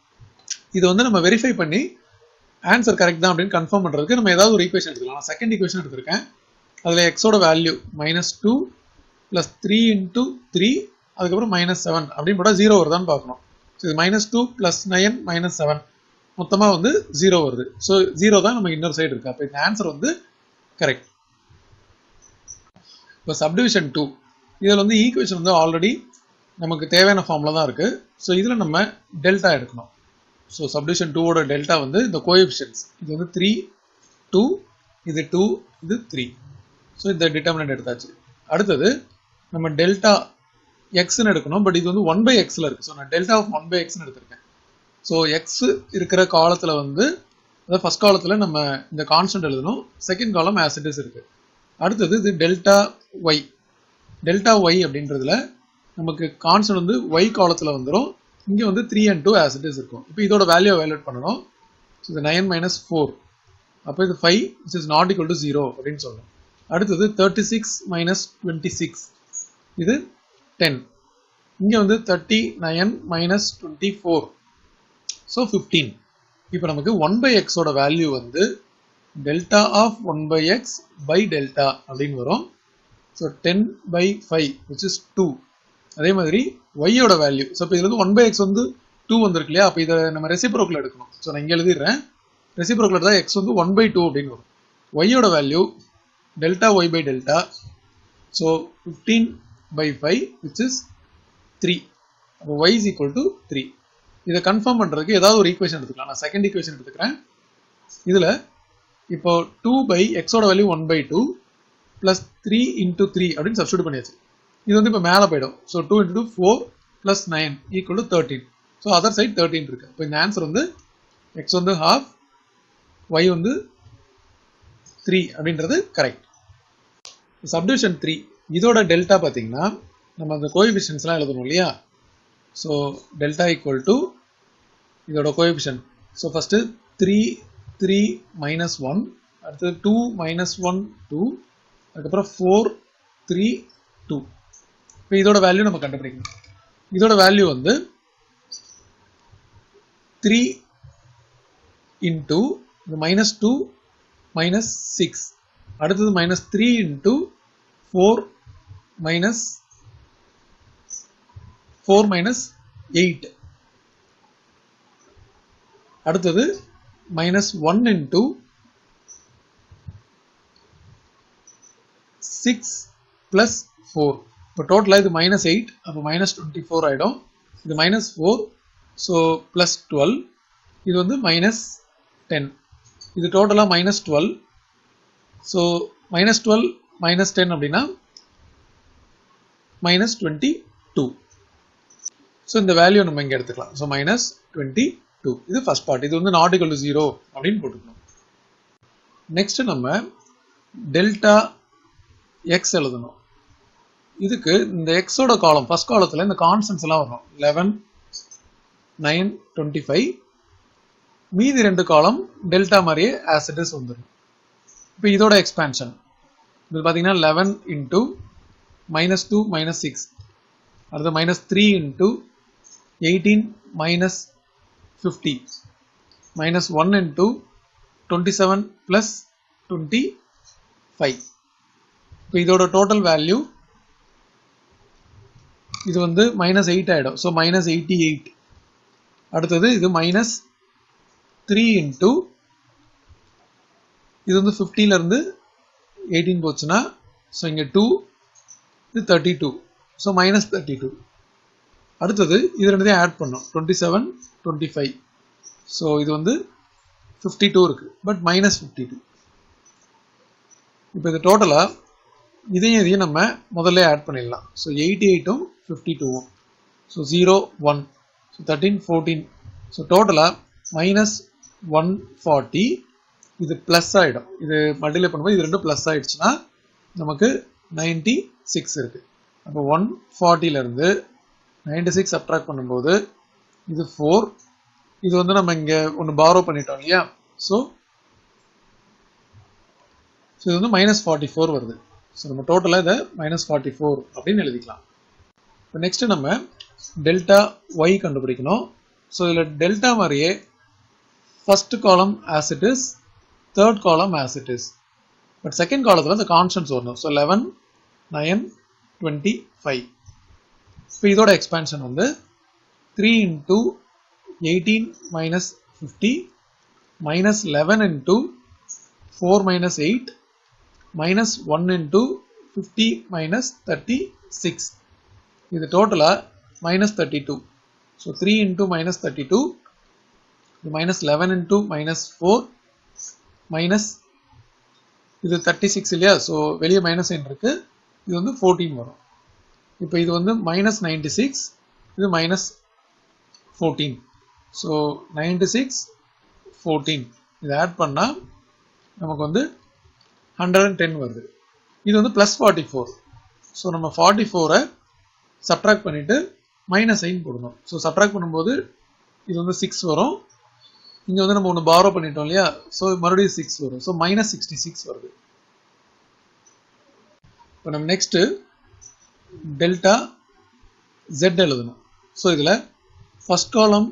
Speaker 1: இது வந்து நம்ம வெரிஃபை பண்ணி ஆன்சர் கரெக்ட் தான் அப்படின்னு கன்ஃபார்ம் பண்ணுறதுக்கு நம்ம ஏதாவது ஒரு ஈக்குவேஷன் எடுத்துக்கலாம் நான் செகண்ட் ஈக்குவேஷன் எடுத்திருக்கேன் அதில் எக்ஸோட value minus two plus three into three அதுக்கப்புறம் மைனஸ் செவன் அப்படின்னு போட்டால் ஜீரோ வருதான்னு பார்க்கணும் ஸோ இது minus two plus nine minus seven மொத்தமாக வந்து ஜீரோ வருது ஸோ ஜீரோ தான் நமக்கு இன்னொரு சைடு இருக்கு அப்போ இந்த ஆன்சர் வந்து கரெக்ட் இப்போ சப்டிவிஷன் டூ இதில் வந்து ஈக்குவேஷன் வந்து ஆல்ரெடி நமக்கு தேவையான ஃபார்மில் தான் இருக்குது ஸோ இதில் நம்ம டெல்டா எடுக்கணும் ஸோ சப்டிவிஷன் டூவோட டெல்டா வந்து இந்த கோஎஃபிஷியன்ஸ் இது வந்து த்ரீ டூ இது டூ இது த்ரீ ஸோ இந்த டிட்டர்மினன்ட் எடுத்தாச்சு அடுத்தது நம்ம டெல்டா எக்ஸ்ன்னு எடுக்கணும் பட் இது வந்து ஒன் பை எக்ஸில் இருக்குது ஸோ நான் டெல்டா ஆஃப் ஒன் பை எக்ஸ்னு எடுத்திருக்கேன் ஸோ எக்ஸ் இருக்கிற காலத்தில் வந்து அதாவது ஃபர்ஸ்ட் காலத்தில் நம்ம இந்த கான்ஸ்டன்ட் எழுதணும் second column as it is இருக்குது அடுத்தது இது டெல்டா ஒய் டெல்டா ஒய் அப்படின்றதுல நமக்கு கான்ஸ்டன்ட் வந்து ஒய் காலத்தில் வந்துடும் இங்கே வந்து three and two as it is இருக்கும் இப்போ இதோட வேல்யூ வேல்யூட் பண்ணணும் ஸோ இது நைன் மைனஸ் ஃபோர் அப்போ இது five it's is not equal to zero அப்படின்னு சொல்லணும் அடுத்தது thirty six minus twenty six இது டென் இங்கே வந்து thirty nine minus twenty four so fifteen இப்போ நமக்கு ஒன் பை எக்ஸோட வேல்யூ வந்து delta of one by X by delta அப்படின்னு வரும் so ten by five which is two அதே மாதிரி ஒய்யோட வேல்யூ ஸோ இப்போ இதுல வந்து ஒன் பை எக்ஸ் வந்து டூ வந்திருக்கு இல்லையா அப்போ இதை நம்ம ரெசிப்ரோக்கில் எடுக்கணும் ஸோ நான் இங்கே எழுதிடுறேன் ரெசிப்ரோக்கில் தான் எக்ஸ் வந்து ஒன் பை டூ அப்படின்னு வரும் ஒய்யோட value delta Y by delta so fifteen by five which is three அப்போ y is equal to three இதை கன்ஃபார்ம் பண்ணுறதுக்கு ஏதாவது ஒரு ஈக்குவேஷன் எடுத்துக்கலாம் நான் செகண்ட் ஈக்குவேஷன் எடுத்துக்கிறேன் இதில் இப்போ டூ பை எக்ஸோட value one by two plus three into three அப்படின்னு சப்ஸ்டியூட் பண்ணியாச்சு இது வந்து இப்போ மேலே போயிடும் so two into four plus nine equal to thirteen so other side thirteen இருக்கு இப்போ இந்த ஆன்சர் வந்து எக்ஸ் வந்து ஹாஃப் ஒய் வந்து த்ரீ அப்படின்றது கரெக்ட் சப்டிவிஷன் த்ரீ இதோட டெல்டா பார்த்தீங்கன்னா நம்ம அந்த கோஎஃபிஷியன்ஸ்லாம் எழுதணும் இல்லையா ஸோ டெல்டா ஈக்குவல் டு இதோட coefficient so first three three minus one அடுத்தது டூ மைனஸ் ஒன் டூ அதுக்கப்புறம் ஃபோர் த்ரீ டூ இப்போ இதோட வேல்யூ நம்ம கண்டுபிடிக்கணும் இதோட வேல்யூ வந்து த்ரீ இன்டூ இந்த மைனஸ் டூ மைனஸ் சிக்ஸ் அடுத்தது minus three into four minus four minus eight அடுத்தது minus one into six plus four இப்போ டோட்டலாக இது மைனஸ் எயிட் அப்போ மைனஸ் டுவெண்ட்டி ஃபோர் ஆகிடும் இது minus four so plus twelve இது வந்து மைனஸ் டென் இது டோட்டலாக minus twelve so minus twelve minus ten அப்படின்னா மைனஸ் டுவெண்ட்டி டூ ஸோ இந்த வேல்யூ நம்ம இங்கே எடுத்துக்கலாம் ஸோ மைனஸ் டுவெண்ட்டி டூ இது ஃபர்ஸ்ட் பார்ட் இது வந்து நாட் ஈக்குவல் டு ஜீரோ அப்படின்னு போட்டுக்கணும் நெக்ஸ்ட் நம்ம டெல்டா எக்ஸ் எழுதணும் இதுக்கு இந்த எக்ஸோட காலம் ஃபர்ஸ்ட் காலத்தில் இந்த கான்ஸ்டன்ஸ் எல்லாம் வரும் லெவன் நைன் டுவெண்ட்டி ஃபைவ் மீதி ரெண்டு காலம் டெல்டா மாதிரியே ஆசிடஸ் வந்துடும் இப்போ இதோட எக்ஸ்பேன்ஷன் இது பார்த்தீங்கன்னா eleven into minus two minus six அடுத்து minus three into eighteen minus fifty minus one into twenty seven plus twenty five இப்போ இதோட டோட்டல் வேல்யூ இது வந்து மைனஸ் எயிட் ஆகிடும் ஸோ மைனஸ் எயிட்டி எயிட் அடுத்தது இது மைனஸ் த்ரீ இன்டூ இது வந்து ஃபிஃப்டிலேருந்து எயிட்டீன் போச்சுன்னா ஸோ இங்கே டூ இது thirty two so minus thirty two அடுத்தது இது ரெண்டுத்தையும் ஆட் பண்ணோம் twenty seven twenty five so இது வந்து ஃபிஃப்டி டூ இருக்குது பட் மைனஸ் ஃபிஃப்டி டூ இப்போ இது டோட்டலாக இதையும் இதையும் நம்ம முதல்ல ஆட் பண்ணிடலாம் ஸோ எயிட்டி எயிட்டும் ஃபிஃப்டி டூவும் so zero one so thirteen fourteen so டோட்டலாக மைனஸ் ஒன் ஃபார்ட்டி இது ப்ளஸ் ஆகிடும் இது மல்டிப்ளை பண்ணும்போது இது ரெண்டும் ப்ளஸ் ஆகிடுச்சுன்னா நமக்கு நைன்டி சிக்ஸ் இருக்குது அப்போ ஒன் ஃபார்ட்டிலேருந்து நைன்டி சிக்ஸ் சப்ட்ராக்ட் பண்ணும்போது இது ஃபோர் இது வந்து நம்ம இங்கே ஒன்று பாரோ பண்ணிட்டோம் இல்லையா ஸோ ஸோ இது வந்து மைனஸ் ஃபார்ட்டி ஃபோர் வருது ஸோ நம்ம டோட்டலாக இதை மைனஸ் ஃபார்ட்டி ஃபோர் அப்படின்னு எழுதிக்கலாம் இப்போ நெக்ஸ்ட்டு நம்ம டெல்டா ஒய் கண்டுபிடிக்கணும் ஸோ இதில் டெல்டா மாதிரியே ஃபர்ஸ்ட் காலம் ஆஸ் இட் இஸ் தேர்ட் காலம் as it is but second காலத்தில் இந்த கான்ஸ்டன்ஸ் வரணும் so eleven nine twenty five இப்போ இதோட எக்ஸ்பேன்ஷன் வந்து three into eighteen minus fifty minus eleven into four minus eight minus one into fifty minus thirty six இது டோட்டலாக minus thirty two so three into minus thirty two இது minus eleven into minus four minus இது தேர்ட்டி சிக்ஸ் இல்லையா ஸோ வெளியே மைனஸ் என் இருக்கு இது வந்து ஃபோர்டீன் வரும் இப்போ இது வந்து மைனஸ் நைன்டி சிக்ஸ் இது minus fourteen so ninety six fourteen இதை ஆட் பண்ணால் நமக்கு வந்து ஹண்ட்ரட் அண்ட் டென் வருது இது வந்து ப்ளஸ் ஃபார்ட்டி ஃபோர் ஸோ நம்ம ஃபார்ட்டி ஃபோரை சப்ட்ராக்ட் பண்ணிவிட்டு மைனஸ் ஐன் போடணும் ஸோ சப்ட்ராக்ட் பண்ணும்போது இது வந்து சிக்ஸ் வரும் இங்கே வந்து நம்ம ஒன்று பாரோ பண்ணிட்டோம் இல்லையா ஸோ மறுபடியும் சிக்ஸ் வரும் ஸோ மைனஸ் சிக்ஸ்டி சிக்ஸ் வருது இப்போ நம்ம நெக்ஸ்ட்டு டெல்டா ஜெட் எழுதணும் ஸோ இதில் ஃபஸ்ட் காலம்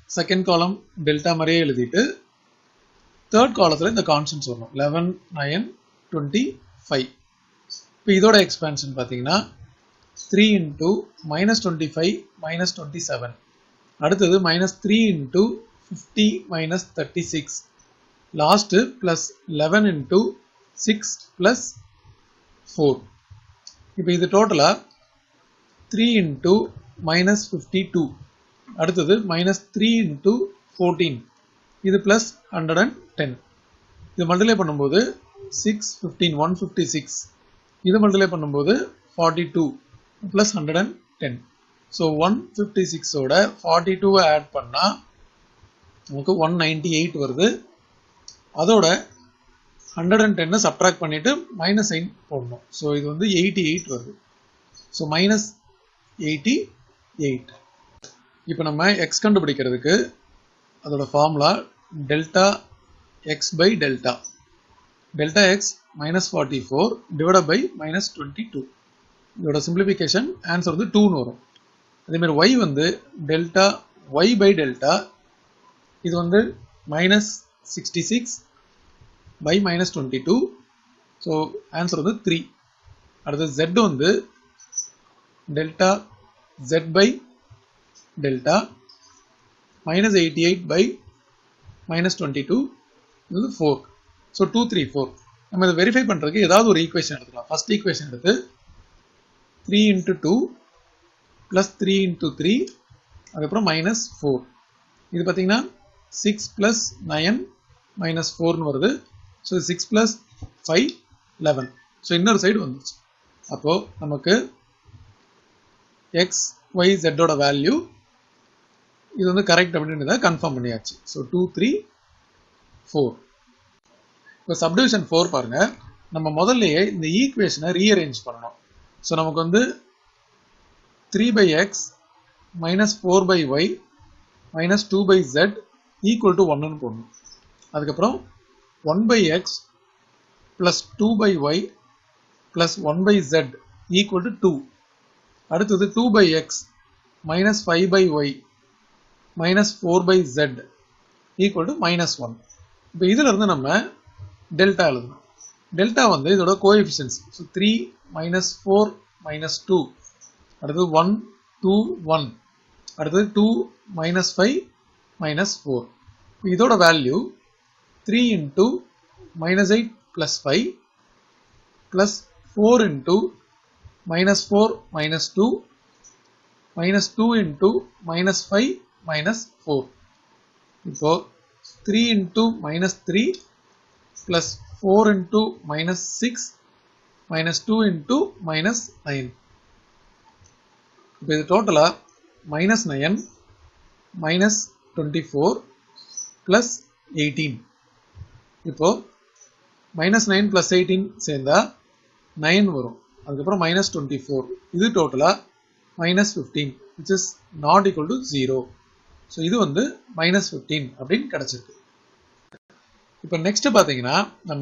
Speaker 1: செகண்ட் காலம் டெல்டா மாதிரியே எழுதிட்டு தேர்ட் காலத்தில் இந்த கான்ஸ்டன்ஸ் வரணும் லெவன் நைன் டுவெண்ட்டி ஃபைவ் இப்போ இதோட எக்ஸ்பேன்ஷன் பார்த்தீங்கன்னா three into minus twenty five minus twenty seven அடுத்தது minus three into fifty minus thirty six last plus eleven into six plus four இப்போ இது டோட்டலாக three into minus fifty two அடுத்தது மைனஸ் த்ரீ இன்ட்டு ஃபோர்டீன் இது ப்ளஸ் ஹண்ட்ரட் அண்ட் டென் இது மல்டிப்ளை பண்ணும்போது six fifteen one fifty six இது மல்டிப்ளை பண்ணும்போது forty two plus hundred and ten so one fifty சிக்ஸோட ஃபார்ட்டி டூவை ஆட் பண்ணால் நமக்கு ஒன் நைன்டி எயிட் வருது அதோட ஹண்ட்ரட் அண்ட் டென்னை சப்ட்ராக்ட் பண்ணிவிட்டு மைனஸ் சைன் போடணும் ஸோ இது வந்து எயிட்டி எயிட் வருது ஸோ மைனஸ் எயிட்டி எயிட் இப்போ நம்ம எக்ஸ் கண்டுபிடிக்கிறதுக்கு அதோட formula delta X by delta delta X minus forty four divide by minus twenty two இதோட சிம்பிளிஃபிகேஷன் ஆன்சர் வந்து டூன்னு வரும் அதேமாதிரி ஒய் வந்து டெல்டா ஒய் பை டெல்டா இது வந்து minus sixty six by minus twenty two so answer வந்து த்ரீ அடுத்து ஜெட் வந்து delta Z by delta minus eighty eight by minus twenty two இது வந்து four so two three four நம்ம இதை வெரிஃபை பண்ணுறதுக்கு ஏதாவது ஒரு ஈக்குவேஷன் எடுத்துக்கலாம் ஃபர்ஸ்ட் ஈக்குவேஷன் எடுத்து three into two plus three into three அதுக்கப்புறம் மைனஸ் ஃபோர் இது பார்த்தீங்கன்னா சிக்ஸ் ப்ளஸ் நயன் மைனஸ் ஃபோர்னு வருது so six plus five eleven so இன்னொரு சைடு வந்துச்சு அப்போது நமக்கு எக்ஸ் ஒய் ஜெட்டோட வேல்யூ இது வந்து கரெக்ட் அப்படின்றத கன்ஃபார்ம் பண்ணியாச்சு ஸோ டூ த்ரீ ஃபோர் இப்போ சப்டிவிஷன் ஃபோர் பாருங்க நம்ம முதல்லயே இந்த ஈக்குவேஷனை ரீஅரேஞ்ச் பண்ணணும் ஸோ நமக்கு வந்து three by X minus four by Y minus two by Z equal to ஒன்னு போடணும் அதுக்கப்புறம் one by X plus two by Y plus one by Z equal to two அடுத்தது two by X minus five by Y minus four by Z equal to minus one இப்போ இதில் இருந்து நம்ம டெல்டா எழுதணும் டெல்டா வந்து இதோட coefficients so three minus four minus two அடுத்தது ஒன் டூ ஒன் அடுத்தது two minus five minus four இதோட value three into minus eight plus five plus four into minus four minus two minus two into minus five minus four இப்போ three into minus three plus four into minus six minus two into minus nine இப்போ இது டோட்டலாக minus nine minus twenty four plus eighteen இப்போ மைனஸ் நைன் ப்ளஸ் எயிட்டீன் சேர்ந்தா நைன் வரும் அதுக்கப்புறம் மைனஸ் டுவெண்ட்டி ஃபோர் இது டோட்டலாக minus fifteen which is not equal to zero so இது வந்து மைனஸ் ஃபிஃப்டீன் அப்படின்னு கிடச்சிருக்கு இப்போ நெக்ஸ்ட் பார்த்தீங்கன்னா நம்ம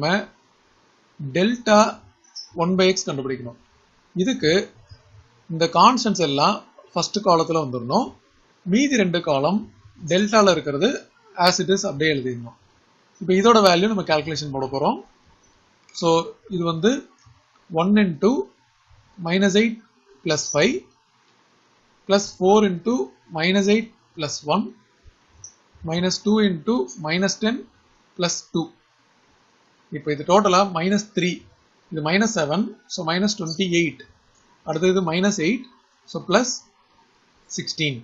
Speaker 1: டெல்டா ஒன் பை எக்ஸ் கண்டுபிடிக்கணும் இதுக்கு இந்த கான்ஸ்டன்ஸ் எல்லாம் ஃபர்ஸ்ட் காலத்தில் வந்துடணும் மீதி ரெண்டு காலம் டெல்டாவில் இருக்கிறது ஆஸ் இட் இஸ் அப்படியே எழுதிடணும் இப்போ இதோட வேல்யூ நம்ம கால்குலேஷன் போட போகிறோம் ஸோ இது வந்து one into minus eight plus five plus four into minus eight plus one minus two into minus ten plus two இப்போ இது டோட்டலாக மைனஸ் த்ரீ இது minus seven so minus twenty eight அடுத்தது இது minus eight so plus sixteen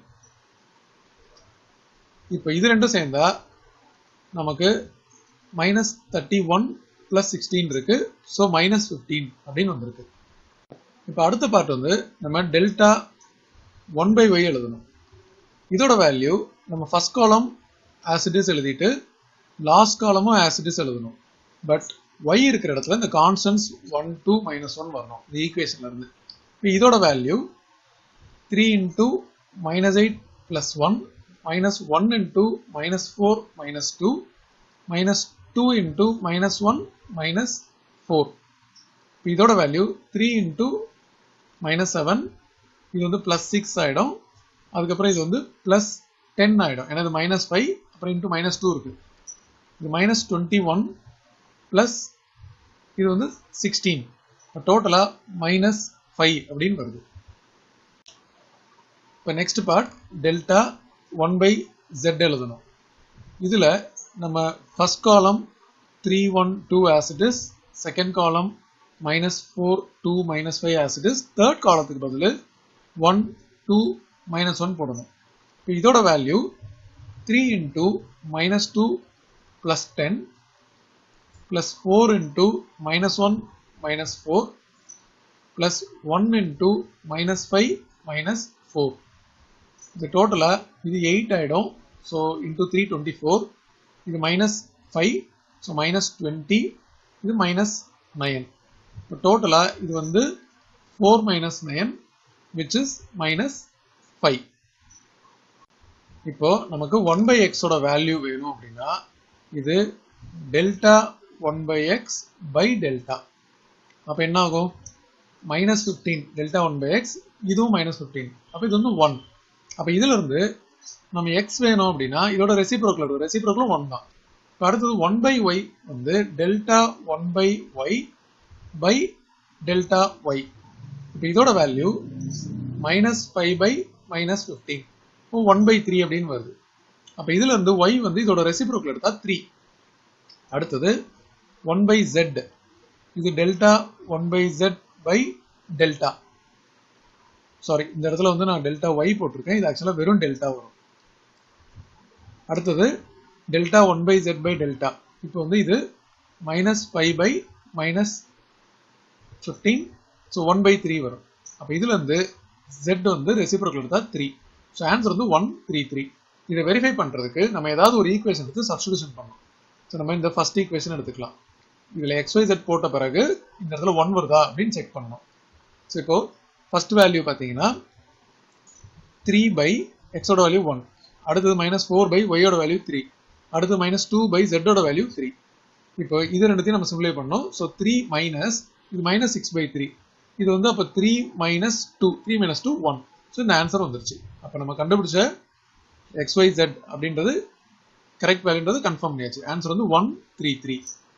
Speaker 1: இப்போ இது ரெண்டும் சேர்ந்தா நமக்கு minus thirty one plus sixteen இருக்கு ஸோ மைனஸ் ஃபிஃப்டீன் அப்படின்னு வந்திருக்கு இப்போ அடுத்த பார்ட் வந்து நம்ம டெல்டா ஒன் பை ஒய் எழுதணும் இதோட வேல்யூ நம்ம ஃபர்ஸ்ட் காலம் ஆசிடிஸ் எழுதிட்டு லாஸ்ட் காலமும் ஆசிடிஸ் எழுதணும் பட் ஒய் இருக்கிற இடத்துல இந்த constants one two minus one வரணும் இந்த ஈக்குவேஷன்ல இருந்து இப்போ இதோட value three into minus eight plus one minus 1 into minus 4 minus 2 minus 2 into minus 1 minus 4 இதோட வேல்யூ 3 into minus 7 இது வந்து plus 6 ஆயிடும் அதுக்கப்புறம் இது வந்து plus டென் ஆகிடும் ஏன்னா இது மைனஸ் ஃபைவ் அப்புறம் இன்ட்டு மைனஸ் டூ இருக்குது இது மைனஸ் டுவெண்ட்டி ஒன் ப்ளஸ் இது வந்து சிக்ஸ்டீன் டோட்டலாக மைனஸ் ஃபைவ் அப்படின்னு வருது இப்போ next part delta one by Z எழுதணும் இதில் நம்ம ஃபர்ஸ்ட் காலம் three one two as it is second காலம் minus four two minus five as it is third காலத்துக்கு பதில் ஒன் டூ மைனஸ் ஒன் போடணும் இப்போ இதோட value three into minus two plus ten plus four into minus one minus four plus one into minus five minus four இது டோட்டலாக இது எயிட் ஆகிடும் so into three twenty four இது minus five so minus twenty இது மைனஸ் நயன் இப்போ டோட்டலாக இது வந்து four minus nine which is minus five இப்போ நமக்கு ஒன் பை எக்ஸோட வேல்யூ வேணும் அப்படின்னா இது delta one by X by delta அப்போ என்ன ஆகும் minus fifteen delta one by X இதுவும் மைனஸ் ஃபிஃப்டீன் அப்போ இது வந்து ஒன் அப்போ இதுல இருந்து நம்ம எக்ஸ் வேணும் அப்படின்னா இதோட ரெசிப்ரோக்கல் எடுக்கும் ரெசிப்ரோக்கலும் ஒன் தான் இப்போ அடுத்தது ஒன் பை ஒய் வந்து delta one by Y by delta Y இப்போ இதோட value minus five by minus fifteen இப்போ ஒன் பை த்ரீ அப்படின்னு வருது அப்போ இதுல இருந்து ஒய் வந்து இதோட ரெசிப்ரோக்கல் எடுத்தா த்ரீ அடுத்தது ஒன் பை ஜெட் இது delta one by Z by delta sorry இந்த இடத்துல வந்து நான் டெல்டா ஒய் போட்டிருக்கேன் இது ஆக்சுவலாக வெறும் டெல்டா வரும் அடுத்தது delta one by Z by delta இப்போ வந்து இது minus five by minus fifteen so one by three வரும் அப்போ இதுல இருந்து ஜெட் வந்து ரெசிப்ரோக்கல் எடுத்தா த்ரீ ஸோ ஆன்சர் வந்து ஒன் த்ரீ த்ரீ இதை வெரிஃபை பண்ணுறதுக்கு நம்ம ஏதாவது ஒரு ஈக்குவேஷன் எடுத்து சப்ஸ்டியூஷன் பண்ணணும் ஸோ நம்ம இந்த ஃபர்ஸ்ட் ஈக்குவேஷன் எடுத்துக்கலாம் இதில் எக்ஸ்ஒய் செட் போட்ட பிறகு இந்த இடத்துல ஒன் வருதா அப்படின்னு செக் பண்ணணும் ஸோ இப்போ ஃபர்ஸ்ட் வேல்யூ பார்த்தீங்கன்னா த்ரீ பை எக்ஸோட வேல்யூ ஒன் அடுத்தது மைனஸ் ஃபோர் பை ஒய்யோட வேல்யூ த்ரீ அடுத்து மைனஸ் டூ பை ஜெட்டோட வேல்யூ த்ரீ இப்போ இது ரெண்டுத்தையும் நம்ம சிம்ப்ளை பண்ணோம் ஸோ த்ரீ மைனஸ் இது மைனஸ் சிக்ஸ் பை த்ரீ இது வந்து அப்போ three minus two three minus two one so இந்த ஆன்சர் வந்துருச்சு அப்போ நம்ம கண்டுபிடிச்ச எக்ஸ்ஒய் ஜெட் அப்படின்றது கரெக்ட் வேல்யூன்றது கன்ஃபார்ம் பண்ணியாச்சு ஆன்சர் வந்து one three three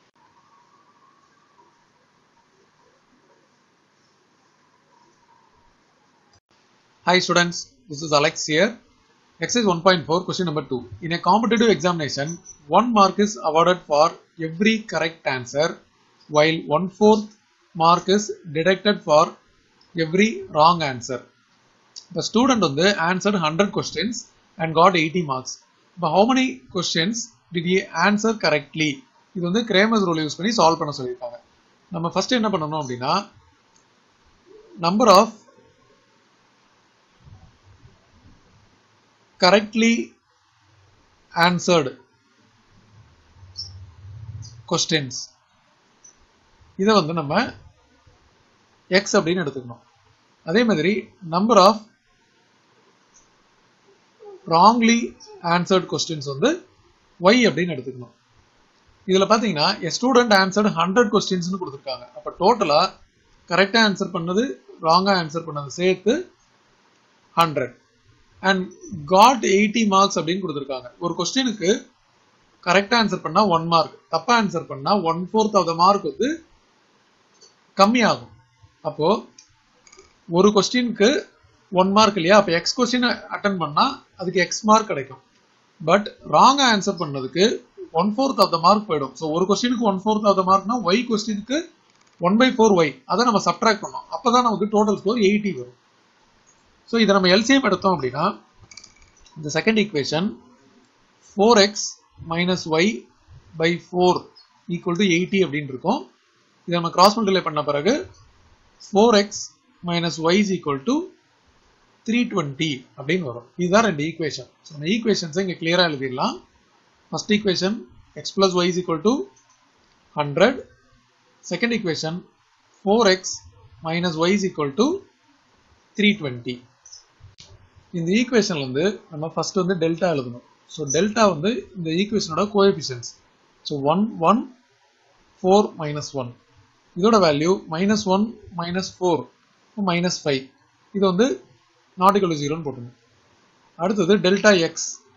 Speaker 1: Hi students, this is Alex here. Exercise 1.4 question number 2. In a competitive examination, one mark is awarded for every correct answer while one fourth mark is deducted for every wrong answer. The student வந்து answered 100 questions and got 80 marks. But how many questions did he answer correctly? இது வந்து கிரேமஸ் ரூல் யூஸ் பண்ணி சால்வ் பண்ண சொல்லியிருக்காங்க நம்ம ஃபர்ஸ்ட் என்ன பண்ணணும் அப்படின்னா number of correctly answered questions இதை வந்து நம்ம x அப்படின்னு எடுத்துக்கணும் அதே மாதிரி number of wrongly answered questions வந்து y அப்படின்னு எடுத்துக்கணும் இதுல பாத்தீங்கன்னா a student answered 100 questions கொடுத்துருக்காங்க அப்ப டோட்டலா கரெக்டா ஆன்சர் பண்ணது ராங்கா ஆன்சர் பண்ணது சேர்த்து hundred and got eighty marks அப்படின்னு கொடுத்துருக்காங்க ஒரு கொஸ்டினுக்கு கரெக்டாக ஆன்சர் பண்ணால் ஒன் மார்க் தப்பாக ஆன்சர் பண்ணால் one fourth of the mark வந்து கம்மியாகும் அப்போ ஒரு கொஸ்டினுக்கு ஒன் மார்க் இல்லையா அப்போ எக்ஸ் கொஸ்டின் அட்டன் பண்ணால் அதுக்கு எக்ஸ் மார்க் கிடைக்கும் பட் ராங்காக ஆன்சர் பண்ணதுக்கு one fourth of the mark போயிடும் ஸோ ஒரு கொஸ்டினுக்கு ஒன் ஃபோர்த் ஆஃப் த மார்க்னா ஒய் கொஸ்டினுக்கு ஒன் பை ஃபோர் ஒய் அதை நம்ம சப்ட்ராக்ட் பண்ணோம் அப்போ தான் நமக்கு டோட்டல் ஸ்கோர் எயிட்டி வரும் ஸோ இதை நம்ம எல்சிஎம் எடுத்தோம் அப்படின்னா இந்த second equation four x minus y by four equal to eighty அப்படின்னு இருக்கும் இதை நம்ம கிராஸ் மல்டிப்ளை பண்ண பிறகு four x minus y is equal to three twenty அப்படின்னு வரும் இதுதான் ரெண்டு ஈக்குவேஷன் ஸோ அந்த ஈக்குவேஷன்ஸை இங்கே கிளியராக எழுதிடலாம் first equation x plus y is equal to hundred second equation four x minus y is equal to three twenty இந்த ஈக்குவேஷன்ல வந்து நம்ம ஃபர்ஸ்ட் வந்து டெல்டா எழுதணும் ஸோ டெல்டா வந்து இந்த ஈக்குவேஷனோட coefficients so one one four minus one இதோட value minus one minus four minus five இது வந்து நாட் ஈக்குவல் டு ஜீரோன்னு போட்டுருங்க அடுத்தது டெல்டா எக்ஸ்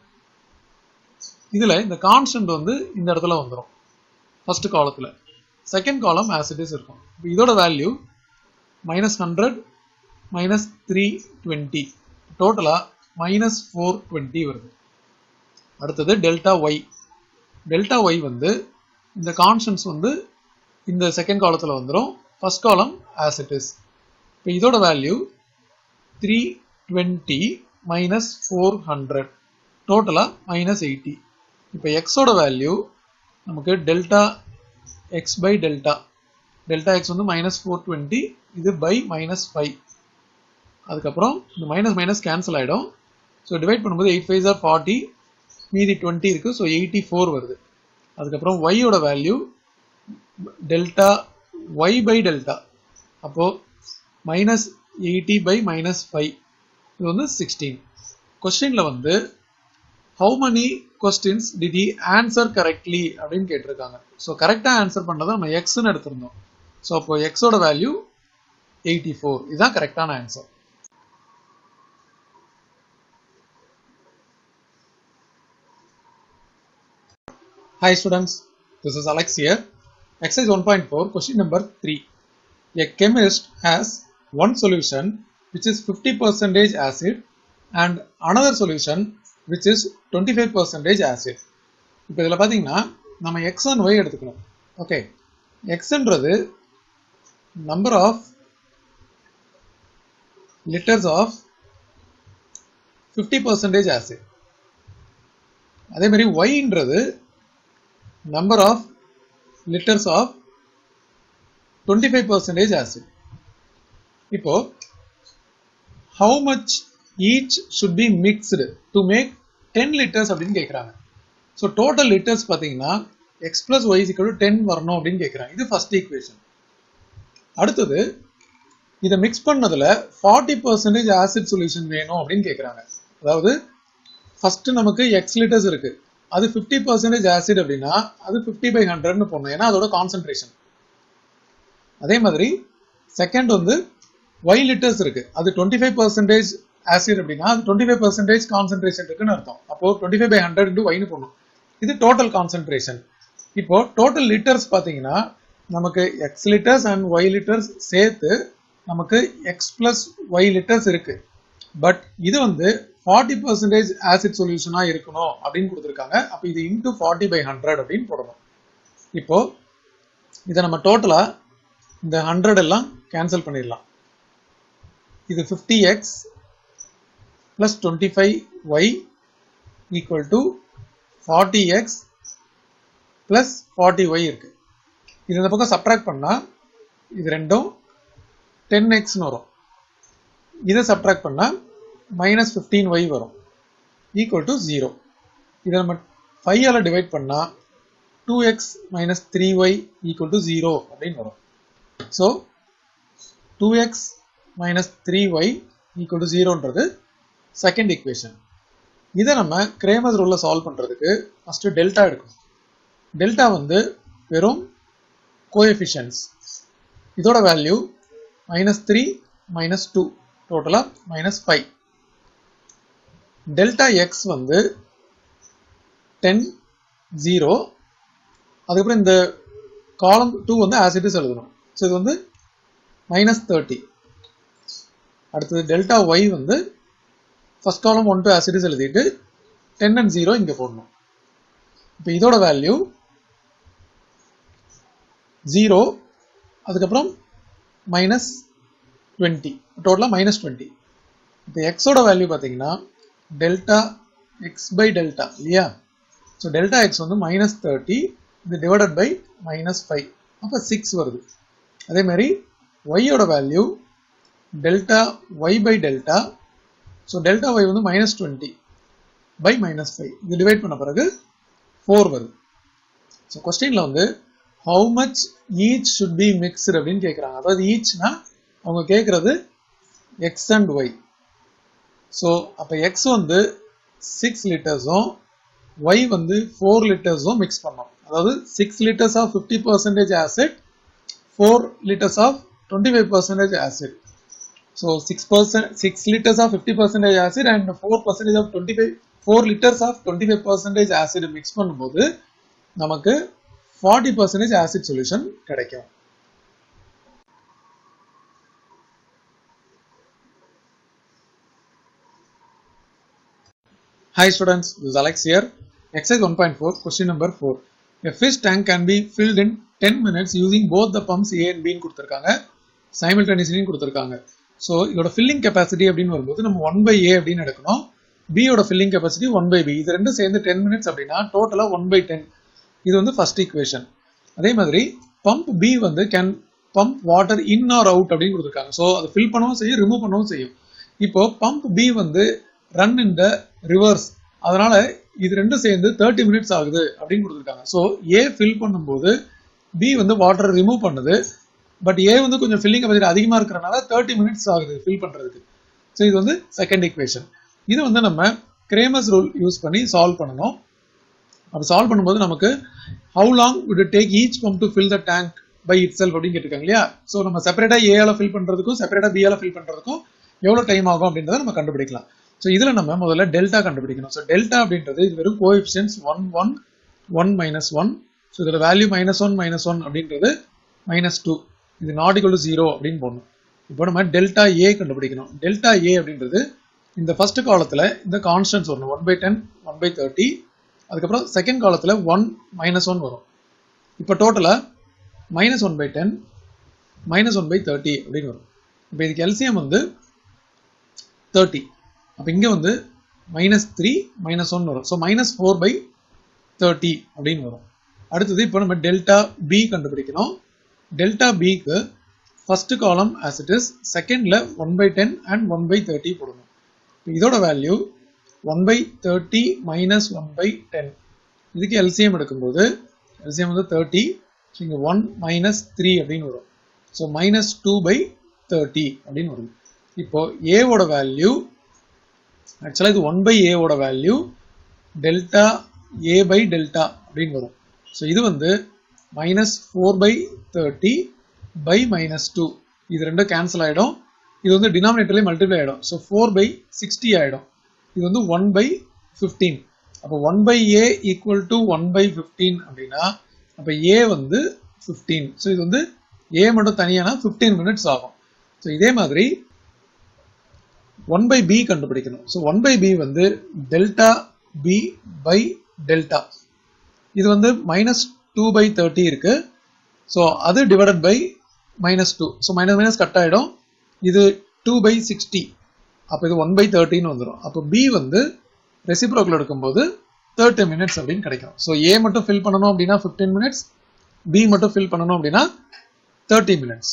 Speaker 1: இதுல இந்த கான்ஸ்டன்ட் வந்து இந்த இடத்துல வந்துடும் ஃபர்ஸ்ட் காலத்துல second column as it is இருக்கும் இப்போ இதோட value minus hundred minus three twenty டோட்டலாக மைனஸ் ஃபோர் டுவெண்ட்டி வருது அடுத்தது டெல்டா ஒய் டெல்டா ஒய் வந்து இந்த கான்ஸ்டன்ஸ் வந்து இந்த செகண்ட் காலத்தில் வந்துடும் first column as it is இப்போ இதோட value three twenty minus four hundred டோட்டலாக மைனஸ் எயிட்டி இப்போ எக்ஸோட வேல்யூ நமக்கு delta X by delta delta X வந்து மைனஸ் ஃபோர் டுவெண்ட்டி இது பை மைனஸ் ஃபைவ் அதுக்கப்புறம் இந்த மைனஸ் மைனஸ் கேன்சல் ஆகிடும் ஸோ டிவைட் பண்ணும்போது எயிட் ஃபைவ் ஆர் ஃபார்ட்டி மீதி டுவெண்ட்டி இருக்குது ஸோ எயிட்டி ஃபோர் வருது அதுக்கப்புறம் ஒய்யோட value delta Y by delta அப்போது minus eighty by minus five இது வந்து சிக்ஸ்டீன் கொஸ்டினில் வந்து how many questions did he answer correctly அப்படின்னு கேட்டிருக்காங்க ஸோ கரெக்டாக ஆன்சர் பண்ணதை நம்ம எக்ஸ்ன்னு எடுத்திருந்தோம் ஸோ அப்போ எக்ஸோட வேல்யூ எயிட்டி ஃபோர் இதுதான் கரெக்டான answer Hi students, this is Alex here. Exercise 1.4, question number 3. A chemist has one solution which is 50% acid and another solution which is 25% acid. இப்போ இதில் பார்த்தீங்கன்னா நம்ம எக்ஸ் அண்ட் ஒய் எடுத்துக்கணும் ஓகே எக்ஸ்ன்றது number of litres of fifty percentage acid அதே மாதிரி ஒய்ன்றது number of liters of 25 percentage acid. இப்போ how much each should be mixed to make 10 liters அப்படின்னு கேட்குறாங்க ஸோ டோட்டல் லிட்டர்ஸ் பார்த்தீங்கன்னா x plus y equal ten வரணும் அப்படின்னு கேட்குறாங்க இது ஃபர்ஸ்ட் ஈக்குவேஷன் அடுத்தது இதை மிக்ஸ் பண்ணதில் ஃபார்ட்டி பர்சன்டேஜ் ஆசிட் சொல்யூஷன் வேணும் அப்படின்னு கேட்குறாங்க அதாவது ஃபர்ஸ்ட் நமக்கு எக்ஸ் லிட்டர்ஸ் இருக்கு அது ஃபிஃப்டி பர்சன்டேஜ் ஆசிட் அப்படின்னா அது ஃபிஃப்டி பை ஹண்ட்ரட்னு போடணும் ஏன்னா அதோட கான்சன்ட்ரேஷன் அதே மாதிரி செகண்ட் வந்து ஒய் லிட்டர்ஸ் இருக்கு அது டுவெண்ட்டி ஃபைவ் பர்சன்டேஜ் ஆசிட் அப்படின்னா அது டுவெண்ட்டி ஃபைவ் பர்சன்டேஜ் கான்சன்ட்ரேஷன் இருக்குன்னு அர்த்தம் அப்போ twenty five by hundred into ஒய்னு போடணும் இது டோட்டல் கான்சன்ட்ரேஷன் இப்போ டோட்டல் லிட்டர்ஸ் பார்த்தீங்கன்னா நமக்கு x litres and y litres சேர்த்து நமக்கு எக்ஸ் பிளஸ் ஒய் லிட்டர்ஸ் இருக்கு பட் இது வந்து ஃபார்ட்டி பர்சன்டேஜ் ஆசிட் சொல்யூஷனாக இருக்கணும் அப்படின்னு கொடுத்துருக்காங்க அப்போ இது இன்டூ ஃபார்ட்டி பை ஹண்ட்ரட் அப்படின்னு போடணும் இப்போ இதை நம்ம டோட்டலாக இந்த ஹண்ட்ரட் எல்லாம் கேன்சல் பண்ணிடலாம் இது fifty x plus twenty five y equal to forty x plus forty y இருக்கு இது இந்த பக்கம் சப்ட்ராக்ட் பண்ணால் இது ரெண்டும் டென் எக்ஸ்னு வரும் இதை சப்ட்ராக்ட் பண்ணால் மைனஸ் ஃபிஃப்டீன் ஒய் வரும் ஈக்குவல் டு ஜீரோ இதை நம்ம ஃபைவால் டிவைட் பண்ணால் two x minus three y equal to zero அப்படின்னு வரும் so two x minus three y equal to ஜீரோன்றது செகண்ட் ஈக்குவேஷன் இதை நம்ம கிரேமஸ் ரூலில் சால்வ் பண்ணுறதுக்கு ஃபஸ்ட்டு டெல்டா எடுக்கணும் டெல்டா வந்து வெறும் கோஎஃபிஷியன்ஸ் இதோட value minus three minus two டோட்டலாக மைனஸ் ஃபைவ் டெல்டா எக்ஸ் வந்து டென் ஜீரோ அதுக்கப்புறம் இந்த காலம் டூ வந்து ஆசிட்டிஸ் எழுதணும் ஸோ இது வந்து மைனஸ் தேர்ட்டி அடுத்தது டெல்டா ஒய் வந்து first column one two as it is எழுதிட்டு டென் அண்ட் ஜீரோ இங்கே போடணும் இப்போ இதோட வேல்யூ ஜீரோ அதுக்கப்புறம் மைனஸ் டுவெண்ட்டி டோட்டலாக மைனஸ் டுவெண்ட்டி இப்போ எக்ஸோட வேல்யூ பார்த்தீங்கன்னா டெல்டா எக்ஸ் பை டெல்டா இல்லையா ஸோ டெல்டா எக்ஸ் வந்து மைனஸ் தேர்ட்டி இது டிவைடட் பை மைனஸ் ஃபைவ் அப்போ சிக்ஸ் வருது அதே மாதிரி ஒய்யோட value delta Y by delta so delta y வந்து minus twenty by minus five இது டிவைட் பண்ண பிறகு ஃபோர் வருது ஸோ கொஸ்டினில் வந்து how much each should be mixed அப்படின்னு கேட்குறாங்க அதாவது ஈச்னா அவங்க கேட்குறது எக்ஸ் அண்ட் ஒய் ஸோ அப்போ எக்ஸ் வந்து சிக்ஸ் லிட்டர்ஸும் ஒய் வந்து ஃபோர் லிட்டர்ஸும் மிக்ஸ் பண்ணோம் அதாவது six litres of fifty percentage acid four litres of twenty five percentage acid so six percent six litres of fifty percentage acid and four percentage of twenty five four litres of twenty five percentage acid mix பண்ணும்போது நமக்கு ஃபார்ட்டி பர்சன்டேஜ் ஆசிட் சொல்யூஷன் கிடைக்கும் Hi students, this is Alex here. Exercise 1.4, question number 4. A fish tank can be filled in 10 minutes using both the pumps A and B ன்னு கொடுத்துருக்காங்க simultaneously கொடுத்துருக்காங்க ஸோ இதோட ஃபில்லிங் கெப்பாசிட்டி அப்படின்னு வரும்போது நம்ம ஒன் பை ஏ அப்படின்னு எடுக்கணும் B யோட filling capacity one by B இது ரெண்டும் சேர்ந்து டென் மினிட்ஸ் அப்படின்னா டோட்டலாக ஒன் பை டென் இது வந்து ஃபர்ஸ்ட் ஈக்குவேஷன் அதே மாதிரி பம்ப் பி வந்து can pump water in or out அப்படின்னு கொடுத்துருக்காங்க ஸோ அதை ஃபில் பண்ணவும் செய்யும் ரிமூவ் பண்ணவும் செய்யும் இப்போ பம்ப் பி வந்து ரன் இன் த ரிவர்ஸ் அதனால இது ரெண்டும் சேர்ந்து தேர்ட்டி மினிட்ஸ் ஆகுது அப்படின்னு கொடுத்துருக்காங்க ஸோ ஏ ஃபில் பண்ணும்போது பி வந்து வாட்டர் ரிமூவ் பண்ணுது பட் ஏ வந்து கொஞ்சம் ஃபில்லிங் கெப்பாசிட்டி அதிகமாக இருக்கிறனால தேர்ட்டி மினிட்ஸ் ஆகுது ஃபில் பண்ணுறதுக்கு ஸோ இது வந்து செகண்ட் ஈக்குவேஷன் இது வந்து நம்ம கிரேமஸ் ரூல் யூஸ் பண்ணி சால்வ் பண்ணணும் அப்போ சால்வ் பண்ணும்போது நமக்கு how long would it take each pump to fill the tank by itself அப்படின்னு கேட்டிருக்காங்க இல்லையா ஸோ நம்ம செப்பரேட்டாக ஏஆல ஃபில் பண்ணுறதுக்கும் செப்பரேட்டாக பிஆல ஃபில் பண்ணுறதுக்கும் எவ்வளோ டைம் ஆகும் அப்படின்றத நம்ம கண்டுபிடிக்கலாம் ஸோ இதில் நம்ம முதல்ல டெல்டா கண்டுபிடிக்கணும் ஸோ டெல்டா அப்படின்றது இது வெறும் coefficients one one one minus one so இதோட value minus one minus one அப்படின்றது மைனஸ் டூ இது நாட் ஈக்குவல் டு ஜீரோ அப்படின்னு போடணும் இப்போ நம்ம டெல்டா ஏ கண்டுபிடிக்கணும் டெல்டா ஏ அப்படின்றது இந்த ஃபர்ஸ்ட் காலத்தில் இந்த கான்ஸ்டன்ஸ் வரணும் one by ten one by thirty அதுக்கப்புறம் செகண்ட் காலத்தில் ஒன் மைனஸ் ஒன் வரும் இப்போ டோட்டலாக minus one by ten minus one by thirty அப்படின்னு வரும் இப்போ இதுக்கு எல்சிஎம் வந்து தேர்ட்டி அப்போ இங்கே வந்து மைனஸ் த்ரீ மைனஸ் ஒன் வரும் so minus four by thirty அப்படின்னு வரும் அடுத்தது இப்போ நம்ம டெல்டா பி கண்டுபிடிக்கணும் டெல்டா பிக்கு ஃபர்ஸ்ட் காலம் ஆஸ் இட் இஸ் செகண்டில் one by ten and one by thirty போடணும் இப்போ இதோட value one by thirty minus one by ten இதுக்கு எல்சிஎம் எடுக்கும்போது எல்சிஎம் வந்து தேர்ட்டி ஸோ இங்கே ஒன் மைனஸ் த்ரீ அப்படின்னு வரும் so minus two by thirty அப்படின்னு வரும் இப்போ ஏவோட வேல்யூ ஆக்சுவலாக இது ஒன் பை ஏவோட value delta A by delta அப்படின்னு வரும் ஸோ இது வந்து minus four by thirty by minus two இது ரெண்டும் கேன்சல் ஆகிடும் இது வந்து டினாமினேட்டர்லேயே மல்டிப்ளை ஆகிடும் ஸோ ஃபோர் பை சிக்ஸ்டி ஆகிடும் இது வந்து ஒன் பை ஃபிஃப்டீன் அப்போ one by A equal to one by fifteen அப்படின்னா அப்போ ஏ வந்து ஃபிஃப்டீன் ஸோ இது வந்து ஏ மட்டும் தனியானா ஃபிஃப்டீன் மினிட்ஸ் ஆகும் ஸோ இதே மாதிரி ஒன் பை பி கண்டுபிடிக்கணும் ஸோ ஒன் பை பி வந்து டெல்டா பி பை டெல்டா இது வந்து மைனஸ் டூ பை தேர்ட்டி இருக்கு ஸோ அது divided by minus two so minus minus cut ஆகிடும் இது டூ பை சிக்ஸ்டி அப்போ இது ஒன் பை தேர்ட்டின்னு வந்துடும் அப்போ பி வந்து ரெசிப்ரோக்கில் எடுக்கும்போது தேர்ட்டி மினிட்ஸ் அப்படின்னு கிடைக்கும் ஸோ ஏ மட்டும் ஃபில் பண்ணணும் அப்படின்னா ஃபிஃப்டீன் மினிட்ஸ் பி மட்டும் ஃபில் பண்ணணும் அப்படின்னா thirty minutes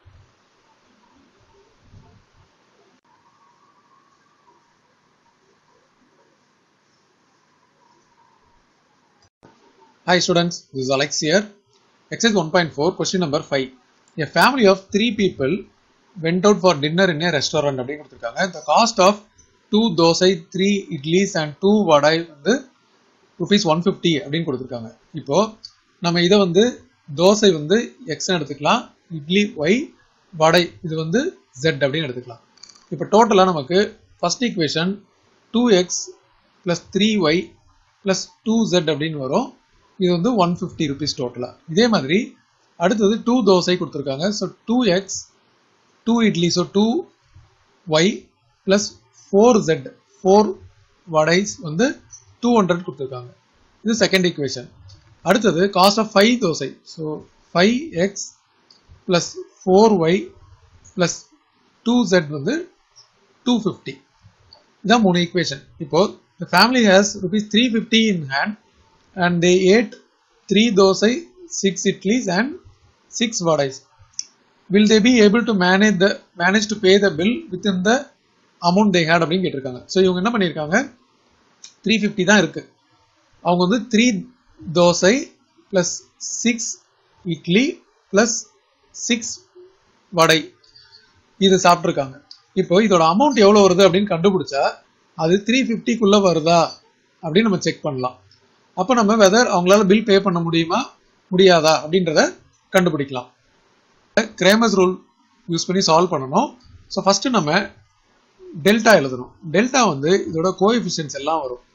Speaker 1: Hi students, this is Alex here. Exercise 1.4, question number 5. A family of three people went out for dinner in a restaurant அப்படின்னு கொடுத்துருக்காங்க the cost of two dosa three idlis and two vada வந்து ருபீஸ் ஒன் ஃபிஃப்டி அப்படின்னு கொடுத்துருக்காங்க இப்போ நம்ம இதை வந்து தோசை வந்து எக்ஸ்னு எடுத்துக்கலாம் இட்லி ஒய் வடை இது வந்து ஜெட் அப்படின்னு எடுத்துக்கலாம் இப்போ டோட்டலாக நமக்கு first equation two x plus three y plus two z அப்படின்னு வரும் இது வந்து ஒன் ஃபிஃப்டி ருபீஸ் டோட்டலாக இதே மாதிரி அடுத்தது டூ தோசை கொடுத்துருக்காங்க so two x two idli so two y plus four z four vadas வந்து டூ ஹண்ட்ரட் கொடுத்துருக்காங்க இது செகண்ட் ஈக்குவேஷன் அடுத்தது cost of five dosa so five x plus four y plus two z வந்து டூ ஃபிஃப்டி இதான் மூணு ஈக்குவேஷன் இப்போ the family has rupees 350 in hand and they ate 3 dosai 6 idlis and 6 vadais will they be able to manage the manage to pay the bill within the amount they had அப்படின்னு கேட்டிருக்காங்க ஸோ இவங்க என்ன பண்ணியிருக்காங்க த்ரீ ஃபிஃப்டி தான் இருக்கு அவங்க வந்து three dosa plus six idli plus six vada இது சாப்பிட்ருக்காங்க இப்போ இதோட அமௌண்ட் எவ்வளோ வருது அப்படின்னு கண்டுபிடிச்சா அது த்ரீ ஃபிஃப்டிக்குள்ளே வருதா அப்படின்னு நம்ம செக் பண்ணலாம் அப்போ நம்ம வெதர் அவங்களால பில் பே பண்ண முடியுமா முடியாதா அப்படின்றத கண்டுபிடிக்கலாம் கிரேமஸ் ரூல் யூஸ் பண்ணி சால்வ் பண்ணணும் ஸோ ஃபஸ்ட்டு நம்ம டெல்டா எழுதணும் டெல்டா வந்து இதோட கோஎஃபிஷியன்ஸ் எல்லாம் வரும்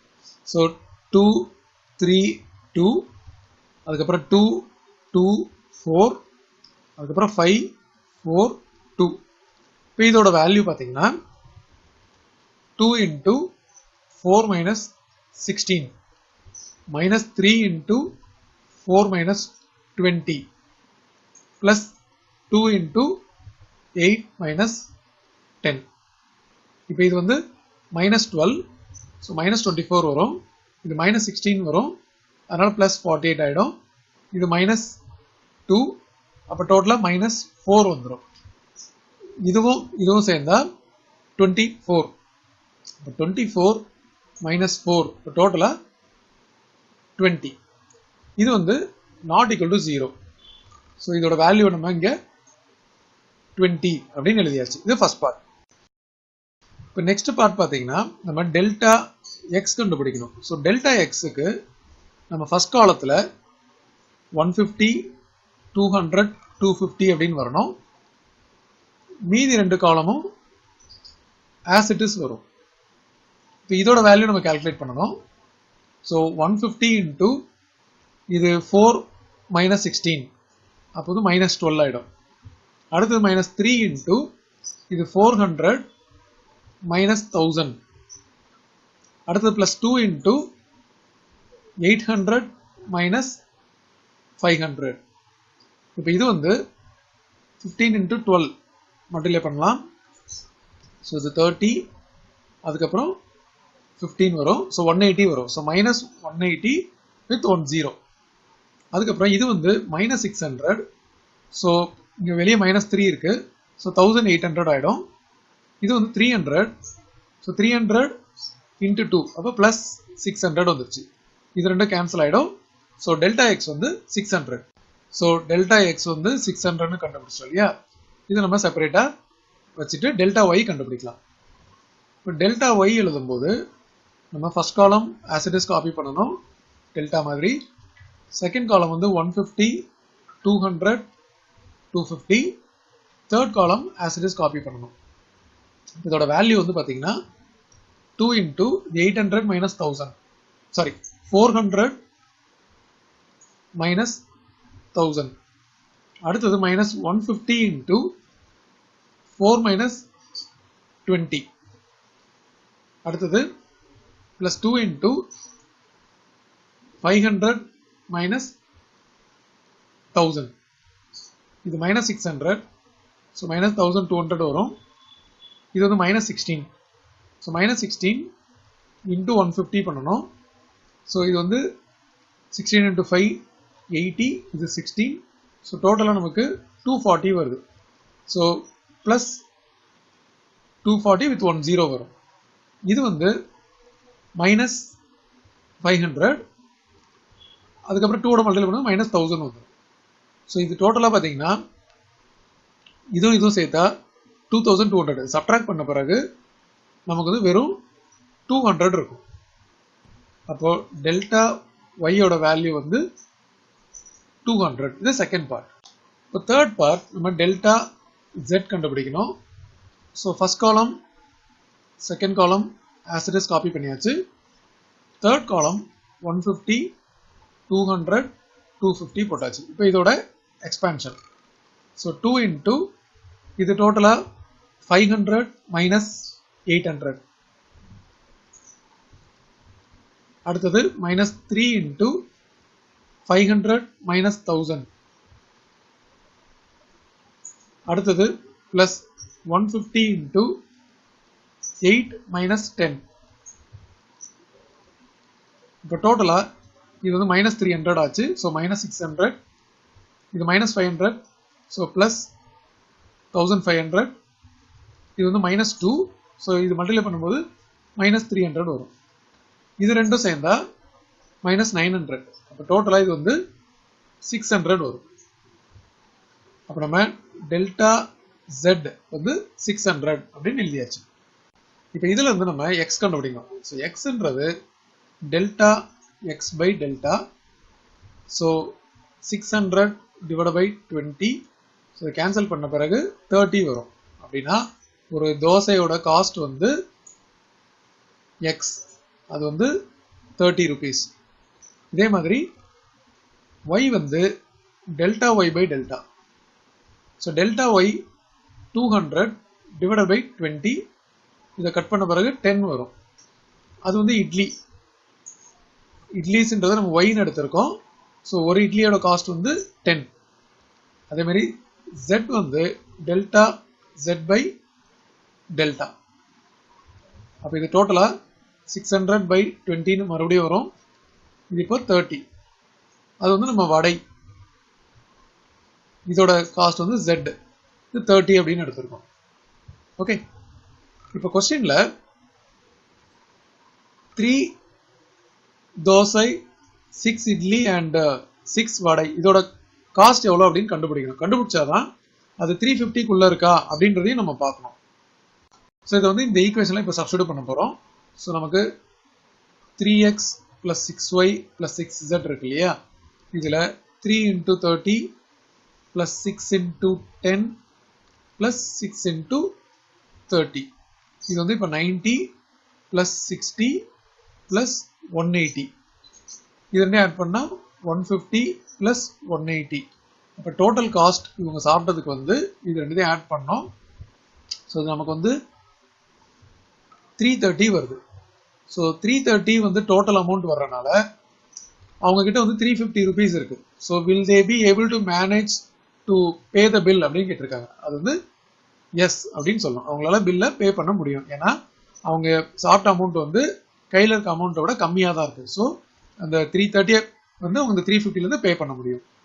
Speaker 1: ஸோ டூ த்ரீ டூ அதுக்கப்புறம் டூ டூ ஃபோர் அதுக்கப்புறம் ஃபைவ் ஃபோர் டூ இப்போ இதோட வேல்யூ பார்த்தீங்கன்னா two into four minus sixteen minus three into four minus twenty plus two into eight minus ten இப்போ இது வந்து minus twelve so minus twenty four வரும் இது மைனஸ் சிக்ஸ்டீன் வரும் அதனால் ப்ளஸ் ஃபார்ட்டி எயிட் ஆகிடும் இது மைனஸ் டூ அப்போ டோட்டலாக மைனஸ் ஃபோர் வந்துடும் இதுவும் இதுவும் சேர்ந்தா டுவெண்ட்டி ஃபோர் இப்போ டுவெண்ட்டி ஃபோர் மைனஸ் ஃபோர் இப்போ டோட்டலாக டுவெண்ட்டி இது வந்து not equal to zero so இதோட வேல்யூ நம்ம இங்கே டுவெண்ட்டி அப்படின்னு எழுதியாச்சு இது ஃபர்ஸ்ட் பார்ட் இப்போ நெக்ஸ்ட் பார்ட் பார்த்தீங்கன்னா நம்ம டெல்டா எக்ஸ் கண்டுபிடிக்கணும் ஸோ டெல்டா எக்ஸுக்கு நம்ம ஃபர்ஸ்ட் காலத்தில் one fifty two hundred two fifty அப்படின்னு வரணும் மீதி ரெண்டு காலமும் ஆஸ் இட் இஸ் வரும் இப்போ இதோட வேல்யூ நம்ம கால்குலேட் பண்ணணும் ஸோ ஒன் ஃபிஃப்டி இன்ட்டு இது ஃபோர் மைனஸ் சிக்ஸ்டீன் அப்போது மைனஸ் டுவெல் ஆகிடும் அடுத்தது மைனஸ் த்ரீ இன்ட்டு இது ஃபோர் ஹண்ட்ரட் மைனஸ் தௌசண்ட் அடுத்தது plus two into eight hundred minus five hundred இப்போ இது வந்து ஃபிஃப்டீன் இன்ட்டு டுவெல் மல்டிப்ளை பண்ணலாம் ஸோ இது தேர்ட்டி அதுக்கப்புறம் ஃபிஃப்டீன் வரும் ஸோ ஒன் எயிட்டி வரும் so minus one eighty with one zero அதுக்கப்புறம் இது வந்து மைனஸ் சிக்ஸ் ஹண்ட்ரட் ஸோ இங்கே வெளியே மைனஸ் த்ரீ இருக்குது ஸோ தௌசண்ட் எயிட் ஹண்ட்ரட் ஆகிடும் இது வந்து three hundred so three hundred into two அப்போ ப்ளஸ் சிக்ஸ் ஹண்ட்ரட் வந்துருச்சு இது ரெண்டும் கேன்சல் ஆகிடும் ஸோ டெல்டா எக்ஸ் வந்து six hundred so delta X வந்து சிக்ஸ் ஹண்ட்ரட்னு கண்டுபிடிச்சோம் இல்லையா இது நம்ம செப்பரேட்டாக வச்சுட்டு டெல்டா ஒய் கண்டுபிடிக்கலாம் இப்போ டெல்டா ஒய் எழுதும்போது நம்ம ஃபர்ஸ்ட் காலம் ஆசிடஸ் காப்பி பண்ணணும் டெல்டா மாதிரி செகண்ட் காலம் வந்து one fifty two hundred two fifty third column as it is copy பண்ணணும் இதோட வேல்யூ வந்து பார்த்தீங்கன்னா two into eight hundred minus thousand sorry four hundred minus thousand அடுத்தது minus one fifty into four minus twenty அடுத்தது plus two into five hundred minus thousand இது minus six hundred so minus thousand two hundred வரும் இது வந்து minus sixteen so minus sixteen into one fifty பண்ணணும் ஸோ இது வந்து சிக்ஸ்டீன் இன்டூ ஃபைவ் எயிட்டி இது சிக்ஸ்டீன் ஸோ டோட்டலாக நமக்கு டூ ஃபார்ட்டி வருது so plus two forty with one zero வரும் இது வந்து மைனஸ் ஃபைவ் ஹண்ட்ரட் அதுக்கப்புறம் டூவோட மல்டிபிள் பண்ணால் மைனஸ் தௌசண்ட் வந்துடும் ஸோ இது டோட்டலாக பார்த்தீங்கன்னா இதுவும் இதுவும் சேர்த்தா two thousand two hundred subtract பண்ண பிறகு நமக்கு வந்து வெறும் டூ ஹண்ட்ரட் இருக்கும் அப்போ டெல்டா ஒய்யோட வேல்யூ வந்து டூ ஹண்ட்ரட் இது செகண்ட் பார்ட் இப்போ தேர்ட் பார்ட் நம்ம டெல்டா ஜெட் கண்டுபிடிக்கணும் so first column second column as it is copy பண்ணியாச்சு third column one fifty two hundred two fifty போட்டாச்சு இப்போ இதோட எக்ஸ்பேன்ஷன் ஸோ டூ இன்டூ இது டோட்டலாக five hundred minus eight hundred அடுத்தது minus three into five hundred minus thousand அடுத்தது plus one fifty into eight minus ten இப்போ டோட்டலாக இது வந்து மைனஸ் த்ரீ ஹண்ட்ரட் ஆச்சு ஸோ மைனஸ் சிக்ஸ் ஹண்ட்ரட் இது minus five hundred so plus thousand five hundred இது வந்து மைனஸ் டூ ஸோ இது மல்டிப்ளை பண்ணும்போது மைனஸ் த்ரீ ஹண்ட்ரட் வரும் இது ரெண்டும் சேர்ந்தா மைனஸ் நைன் ஹண்ட்ரட் அப்போ டோட்டலாக இது வந்து சிக்ஸ் ஹண்ட்ரட் வரும் அப்போ நம்ம டெல்டா ஜெட் வந்து சிக்ஸ் ஹண்ட்ரட் அப்படின்னு எழுதியாச்சு இப்போ இதில் வந்து நம்ம எக்ஸ் கண்டுபிடிக்கணும் ஸோ எக்ஸ்ன்றது delta X by delta so six hundred divide by twenty so cancel பண்ண பிறகு தேர்ட்டி வரும் அப்படின்னா ஒரு தோசையோட காஸ்ட் வந்து எக்ஸ் அது வந்து தேர்ட்டி ருபீஸ் இதே மாதிரி ஒய் வந்து delta Y by delta so delta Y two hundred divided by twenty இதை கட் பண்ண பிறகு டென் வரும் அது வந்து இட்லி இட்லிஸ்ன்றதை நம்ம ஒய்னு எடுத்திருக்கோம் ஸோ ஒரு இட்லியோட காஸ்ட் வந்து டென் அதே மாதிரி ஜெட் வந்து டெல்டா ஜெட் பை டெல்டா அப்போ இது டோட்டலாக சிக்ஸ் ஹண்ட்ரட் பை டுவெண்ட்டின்னு மறுபடியும் வரும் இது இப்போ தேர்ட்டி அது வந்து நம்ம வடை இதோட காஸ்ட் வந்து ஜெட் இது தேர்ட்டி அப்படின்னு எடுத்திருக்கோம் ஓகே இப்போ கொஸ்டின்ல three dosa six idli and six vada இதோட காஸ்ட் எவ்வளோ அப்படின்னு கண்டுபிடிக்கணும் கண்டுபிடிச்சாதான் அது த்ரீ ஃபிஃப்டிக்குள்ளே இருக்கா அப்படின்றதையும் நம்ம பார்க்கணும் ஸோ இதை வந்து இந்த ஈக்குவேஷனில் இப்போ சப்ஸ்டியூட் பண்ண போகிறோம் ஸோ நமக்கு three X plus six Y plus six Z இருக்கு இல்லையா இதில் three into thirty plus six into ten plus six into thirty இது வந்து இப்போ ninety plus sixty plus one eighty இது ரெண்டே ஆட் பண்ணால் one fifty plus one eighty இப்போ டோட்டல் காஸ்ட் இவங்க சாப்பிட்டதுக்கு வந்து இது ரெண்டுத்தையும் ஆட் பண்ணோம் ஸோ இது நமக்கு வந்து த்ரீ தேர்ட்டி வருது ஸோ த்ரீ தேர்ட்டி வந்து டோட்டல் அமௌண்ட் வர்றனால அவங்க கிட்ட வந்து த்ரீ ஃபிஃப்டி ருபீஸ் இருக்கு so will they be able to manage to pay the bill அப்படின்னு கேட்டிருக்காங்க அது வந்து எஸ் அப்படின்னு சொல்லணும் அவங்களால பில்லை பே பண்ண முடியும் ஏன்னா அவங்க சாப்பிட்ட அமௌண்ட் வந்து கையில் இருக்க அமௌண்ட்டை விட கம்மியாக தான் இருக்கு ஸோ அந்த த்ரீ தேர்ட்டியை வந்து அவங்க த்ரீ ஃபிஃப்டிலேருந்து பே பண்ண முடியும்